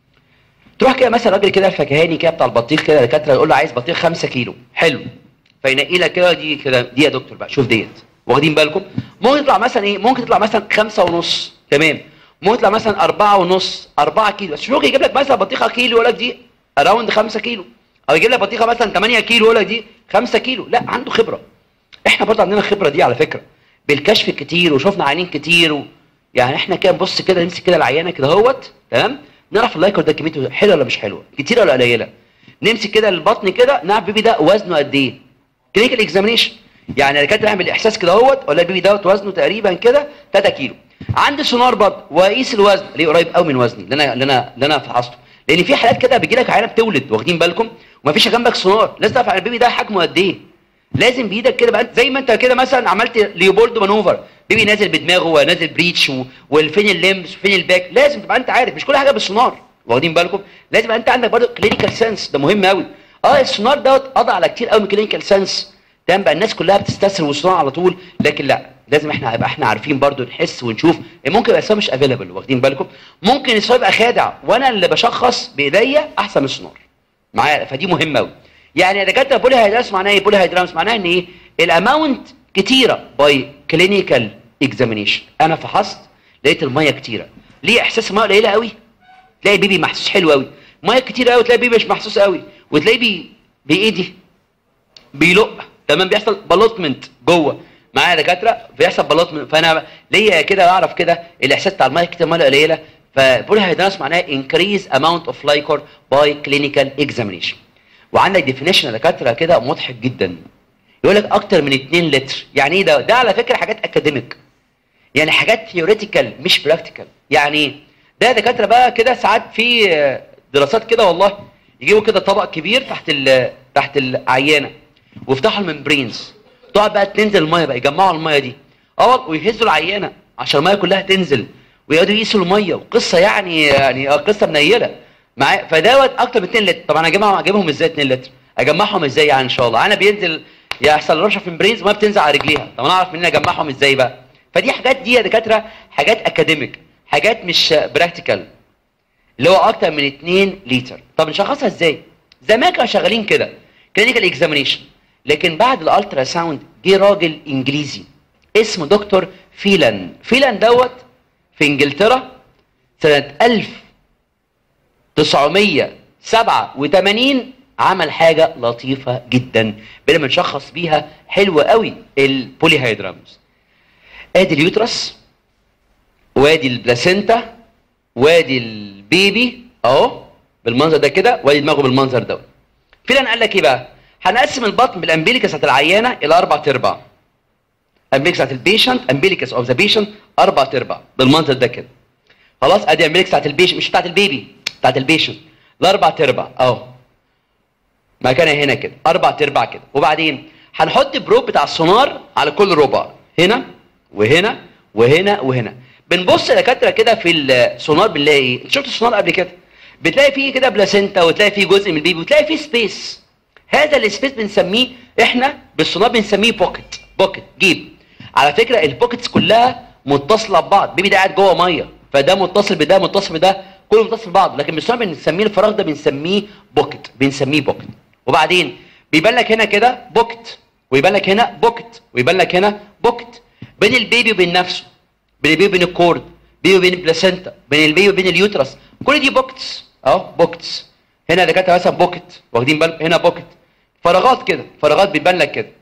تروح كده مثلا راجل كده فكهاني كده بتاع البطيخ كده دكاتره يقول له عايز بطيخ 5 كيلو حلو فينقي لك كده دي كده دي يا دكتور بقى شوف ديت واخدين بالكم ممكن يطلع مثلا ايه ممكن يطلع مثلا خمسة ونص تمام ممكن يطلع مثلا أربعة ونص أربعة كيلو بس مش ممكن يجيب لك مثلا بطيخة كيلو يقول لك دي اراوند 5 كيلو او يجيب لك بطيخه مثلا 8 كيلو يقول لك دي 5 كيلو لا عنده خبره احنا برضه عندنا الخبره دي على فكره بالكشف الكتير وشفنا عيانين كتير و... يعني احنا كده نبص كده نمسك كده العيانه كده اهوت تمام نعرف اللايكر ده كميته حلوه ولا مش حلوه كتيره ولا قليله نمسك كده البطن كده نعرف البيبي ده وزنه قد ايه كلينيكال اكزامينيشن يعني الدكاتره يعمل احساس كده اهوت ولا البيبي دوت وزنه تقريبا كده 3 كيلو عندي سونار برضه واقيس الوزن ليه قريب قوي من وزني اللي انا اللي انا اللي انا فحصته لان في حالات كده بيجي لك عيانه بتولد واخدين بالكم ومفيش جنبك سونار لازم تعرف البيبي ده حجمه قد ايه لازم بايدك كده بقى زي ما انت كده مثلا عملت ليوبولد مانوفر بيبي نازل بدماغه ونازل بريتش و... والفين الليمبس وفين الباك لازم تبقى انت عارف مش كل حاجه بالسونار واخدين بالكم لازم يبقى انت عندك برضه كلينيكال سنس ده مهم قوي اه السونار دوت قضى على كتير قوي من كلينيكال سنس تمام بقى الناس كلها بتستسهل والسونار على طول لكن لا لازم احنا يبقى احنا عارفين برضو نحس ونشوف ممكن يبقى مش افيلبل واخدين بالكم ممكن السؤال يبقى خادع وانا اللي بشخص بايديا احسن من السونار معايا فدي مهمه قوي يعني يا دكاتره بولي هيدرامس معناها ايه بولي هيدرامس معناها ان ايه الاماونت كتيره باي كلينيكال اكزامينيشن انا فحصت لقيت الميه كتيره ليه احساس الميه قليله قوي تلاقي بيبي محسوس حلو قوي ميه كتير قوي تلاقي بيبي مش محسوس قوي وتلاقي بي بايدي بيلق تمام بيحصل بلوتمنت جوه معايا دكاتره بيحصل بلوتمنت فانا ليا كده اعرف كده الاحساس بتاع الميه كتير الميه قليله فبولي هيدرامس معناها increase amount of liquor by clinical examination وعندك ديفينيشن يا دكاتره كده مضحك جدا يقول لك اكتر من 2 لتر يعني ايه ده ده على فكره حاجات اكاديميك يعني حاجات ثيوريتيكال مش براكتيكال يعني ده دكاتره بقى كده ساعات في دراسات كده والله يجيبوا كده طبق كبير تحت ال تحت العيانه ويفتحوا الممبرينز تقعد بقى تنزل الميه بقى يجمعوا الميه دي اه ويهزوا العيانه عشان الميه كلها تنزل ويقعدوا يقيسوا الميه وقصه يعني يعني قصه منيله معايا فدوت اكتر من 2 لتر طب انا اجمعهم اجيبهم ازاي 2 لتر اجمعهم ازاي يعني ان شاء الله انا بينزل يحصل رشه في المبرينز ما بتنزل على رجليها طب انا اعرف منين اجمعهم ازاي بقى فدي حاجات دي يا دكاتره حاجات اكاديميك حاجات مش براكتيكال اللي هو اكتر من 2 لتر طب نشخصها ازاي زمان كانوا شغالين كده كلينيكال اكزامينيشن لكن بعد الالترا ساوند جه راجل انجليزي اسمه دكتور فيلان فيلان دوت في انجلترا سنه 1987 عمل حاجه لطيفه جدا بقينا بنشخص بيها حلوه قوي البولي هيدرامز ادي اليوترس وادي البلاسينتا وادي البيبي اهو بالمنظر ده كده وادي دماغه بالمنظر ده فيلان قال لك ايه بقى هنقسم البطن بالامبيليكس بتاعت العيانه الى اربع ارباع امبيليكس بتاعت البيشنت امبيليكس اوف ذا بيشنت اربع ارباع بالمنظر ده كده خلاص ادي امبيليكس بتاعت البيشنت مش بتاعت البيبي بتاعت البيشنت الاربع ارباع اهو مكانها هنا كده اربع ارباع كده وبعدين هنحط بروب بتاع السونار على كل ربع هنا وهنا وهنا وهنا بنبص يا دكاتره كده في السونار بنلاقي ايه انت شفت السونار قبل كده بتلاقي فيه كده بلاسينتا وتلاقي فيه جزء من البيبي وتلاقي فيه سبيس هذا السبيس بنسميه احنا بالسونار بنسميه بوكيت بوكيت جيب على فكره البوكيتس كلها متصله ببعض بيبي ده قاعد جوه ميه فده متصل بده متصل بده كله متصل ببعض لكن بالسونار بنسميه الفراغ ده بنسميه بوكيت بنسميه بوكيت وبعدين بيبان لك هنا كده بوكيت ويبان لك هنا بوكيت ويبان لك هنا بوكيت بين البيبي وبين نفسه بين البيبي وبين الكورد بيبي وبين البلاسينتا بين البيبي وبين اليوترس كل دي بوكيتس اهو بوكيتس هنا دكاتره مثلا بوكيت واخدين بالكم هنا بوكيت فراغات كده فراغات بيبان لك كده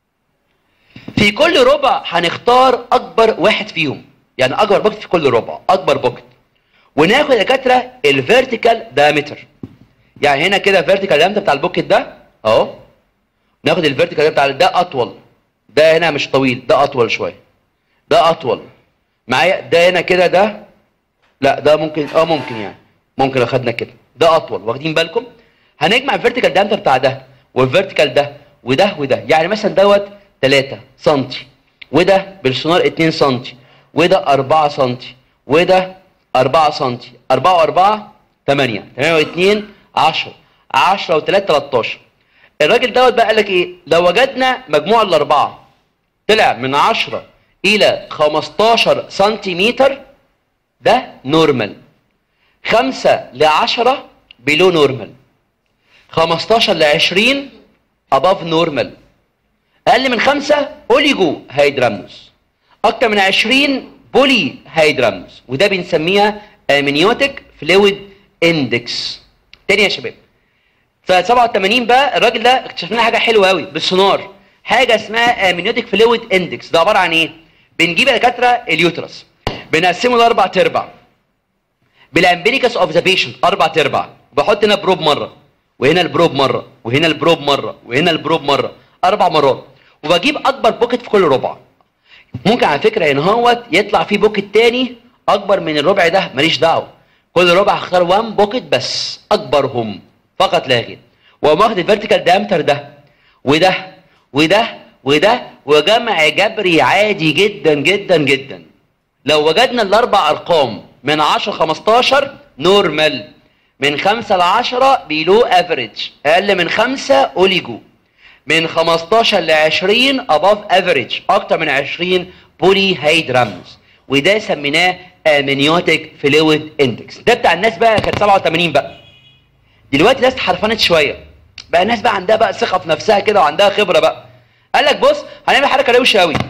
في كل ربع هنختار اكبر واحد فيهم يعني اكبر بوكيت في كل ربع اكبر بوكيت وناخد يا دكاتره الفيرتيكال دايمتر يعني هنا كده فيرتيكال دايمتر بتاع البوكيت ده اهو ناخد الفيرتيكال بتاع ده اطول ده هنا مش طويل ده اطول شويه ده اطول معايا ده هنا كده ده لا ده ممكن اه ممكن يعني ممكن اخدنا كده ده اطول واخدين بالكم هنجمع الفيرتيكال دايمتر بتاع ده والفيرتيكال ده وده وده يعني مثلا دوت 3 سم وده بالسونار 2 سم وده 4 سم وده 4 سم 4 و4 8 8 و2 10 10 و3 13 الراجل دوت بقى قال لك ايه لو وجدنا مجموع الاربعه طلع من 10 الى 15 سنتيمتر ده نورمال 5 ل 10 بلو نورمال 15 ل 20 اباف نورمال اقل من 5 اوليجو هيدراموس اكتر من 20 بولي هيدراموس وده بنسميها امنيوتيك فلويد اندكس تاني يا شباب ف 87 بقى الراجل ده اكتشفنا حاجه حلوه قوي بالسونار حاجه اسمها امنيوتيك فلويد اندكس ده عباره عن ايه بنجيب يا دكاتره اليوترس بنقسمه لاربع تربع بالامبيريكس اوف ذا بيشنت اربع تربع بحط هنا بروب مره وهنا البروب مره وهنا البروب مره وهنا البروب مره اربع مرات وبجيب اكبر بوكيت في كل ربع ممكن على فكره هنا هوت يطلع فيه بوكيت تاني اكبر من الربع ده ماليش دعوه كل ربع هختار 1 بوكيت بس اكبرهم فقط لا غير واقوم واخد الفيرتيكال دايمتر ده وده وده وده وجمع جبري عادي جدا جدا جدا لو وجدنا الاربع ارقام من 10 15 نورمال من 5 ل 10 بيلو افريج اقل من 5 اوليجو من 15 ل 20 اباف افريج اكتر من 20 بولي هيدرامز وده سميناه امنيوتيك فلويد اندكس ده بتاع الناس بقى كانت 87 بقى دلوقتي الناس اتحرفنت شويه بقى الناس بقى عندها بقى ثقه في نفسها كده وعندها خبره بقى قال لك بص هنعمل حركه روشه قوي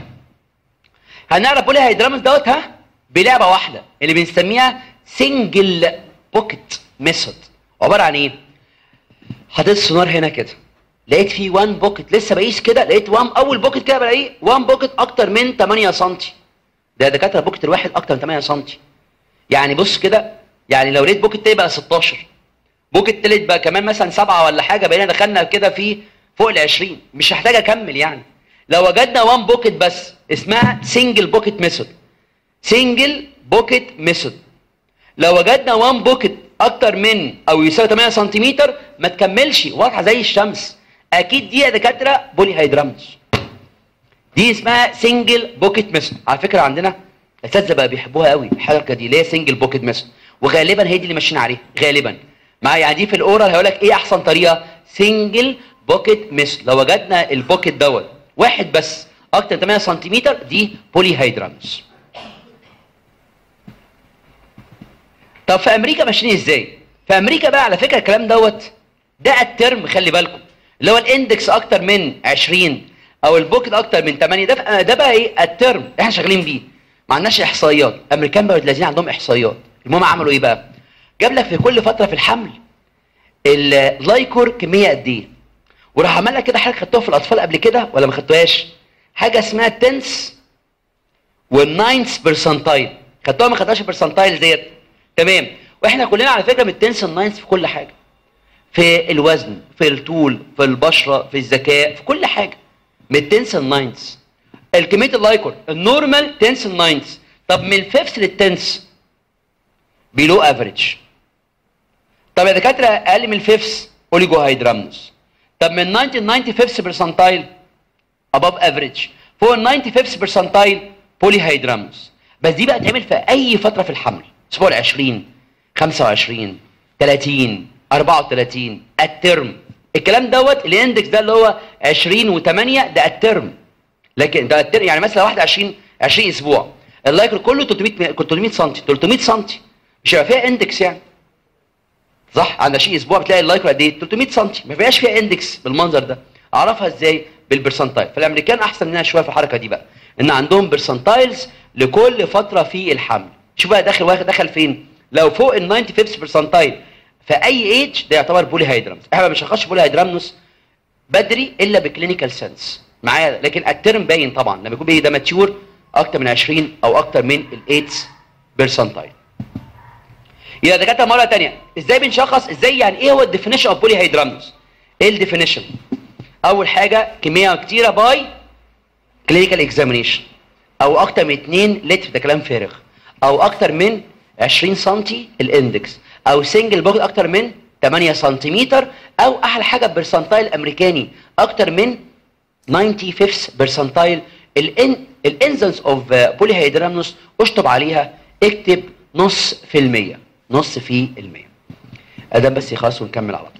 هنعرف بولي هيدرامز دوت ها بلعبه واحده اللي بنسميها سنجل بوكيت ميثود عباره عن ايه حطيت السونار هنا كده لقيت فيه 1 بوكيت لسه بقيس كده لقيت 1 اول بوكيت كده بلاقيه 1 بوكيت اكتر من 8 سم ده دكاتره بوكيت الواحد اكتر من 8 سم يعني بص كده يعني لو لقيت بوكيت تاني بقى 16 بوكيت تالت بقى كمان مثلا سبعه ولا حاجه بقينا دخلنا كده في فوق ال 20 مش هحتاج اكمل يعني لو وجدنا 1 بوكيت بس اسمها سنجل بوكيت ميثود سنجل بوكيت ميثود لو وجدنا 1 بوكيت اكتر من او يساوي 8 سنتيمتر ما تكملش واضحه زي الشمس اكيد دي يا دكاتره بولي هيدرامز دي اسمها سنجل بوكيت ميثود على فكره عندنا الاساتذه بقى بيحبوها قوي الحركه دي اللي هي سنجل بوكيت ميثود وغالبا هي دي اللي ماشيين عليها غالبا مع يعني دي في الاورال هيقول لك ايه احسن طريقه سنجل بوكيت ميثود لو وجدنا البوكيت دوت واحد بس اكتر من 8 سنتيمتر دي بولي هيدرامز طب في امريكا ماشيين ازاي في امريكا بقى على فكره الكلام دوت ده الترم خلي بالكم اللي هو الاندكس اكتر من 20 او البوكت اكتر من 8 ده ده بقى ايه الترم احنا شغالين بيه ما عندناش احصائيات الامريكان بقى الذين عندهم احصائيات المهم عملوا ايه بقى جاب لك في كل فتره في الحمل اللايكور كميه قد ايه وراح عمل لك كده حاجه خدتوها في الاطفال قبل كده ولا ما خدتوهاش حاجه اسمها تنس والناينث برسنتايل خدتوها ما خدتوهاش البرسنتايل ديت تمام واحنا كلنا على فكره من التنس الناينث في كل حاجه في الوزن في الطول في البشره في الذكاء في كل حاجه من التنس الناينث الكميه اللايكور النورمال تنس الناينث طب من الفيفث للتنس بيلو افريج طب يا دكاتره اقل من الفيفث اوليجو هيدرامنس طب من 90 95 برسنتايل above average فوق ال 95 برسنتايل بولي هيدراموس بس دي بقى تعمل في اي فتره في الحمل اسبوع ال 20 25 30 34 الترم الكلام دوت الاندكس ده اللي هو 20 و8 ده الترم لكن ده الترم يعني مثلا واحد 20 20 اسبوع اللايكر كله 300 300 سم 300 سم مش هيبقى فيها اندكس يعني صح عند 20 اسبوع بتلاقي اللايكر قد ايه 300 سم ما فيهاش فيها اندكس بالمنظر ده اعرفها ازاي بالبرسنتايل فالامريكان احسن مننا شويه في الحركه دي بقى ان عندهم برسنتايلز لكل فتره في الحمل شوف بقى داخل واخد دخل فين لو فوق ال 95 برسنتايل في اي ايج ده يعتبر بولي هيدرامز احنا ما بنشخصش بولي هيدرامنوس بدري الا بكلينيكال سنس معايا لكن الترم باين طبعا لما يكون باين ده ماتيور اكتر من 20 او اكتر من الايتس بيرسنتايل يبقى دكاتره مره ثانيه ازاي بنشخص ازاي يعني ايه هو الديفينيشن اوف بولي هيدرامنوس ايه الديفينيشن اول حاجه كميه كتيره باي كلينيكال اكزامينيشن او اكتر من 2 لتر ده كلام فارغ او اكتر من 20 سم الاندكس او سنجل بوكس اكتر من 8 سنتيمتر او احلى حاجه برسنتايل امريكاني اكتر من 95 برسنتايل الانزنس اوف بولي هيدرامنوس اشطب عليها اكتب نص في المية نص في المية ادم بس يخلص ونكمل على طول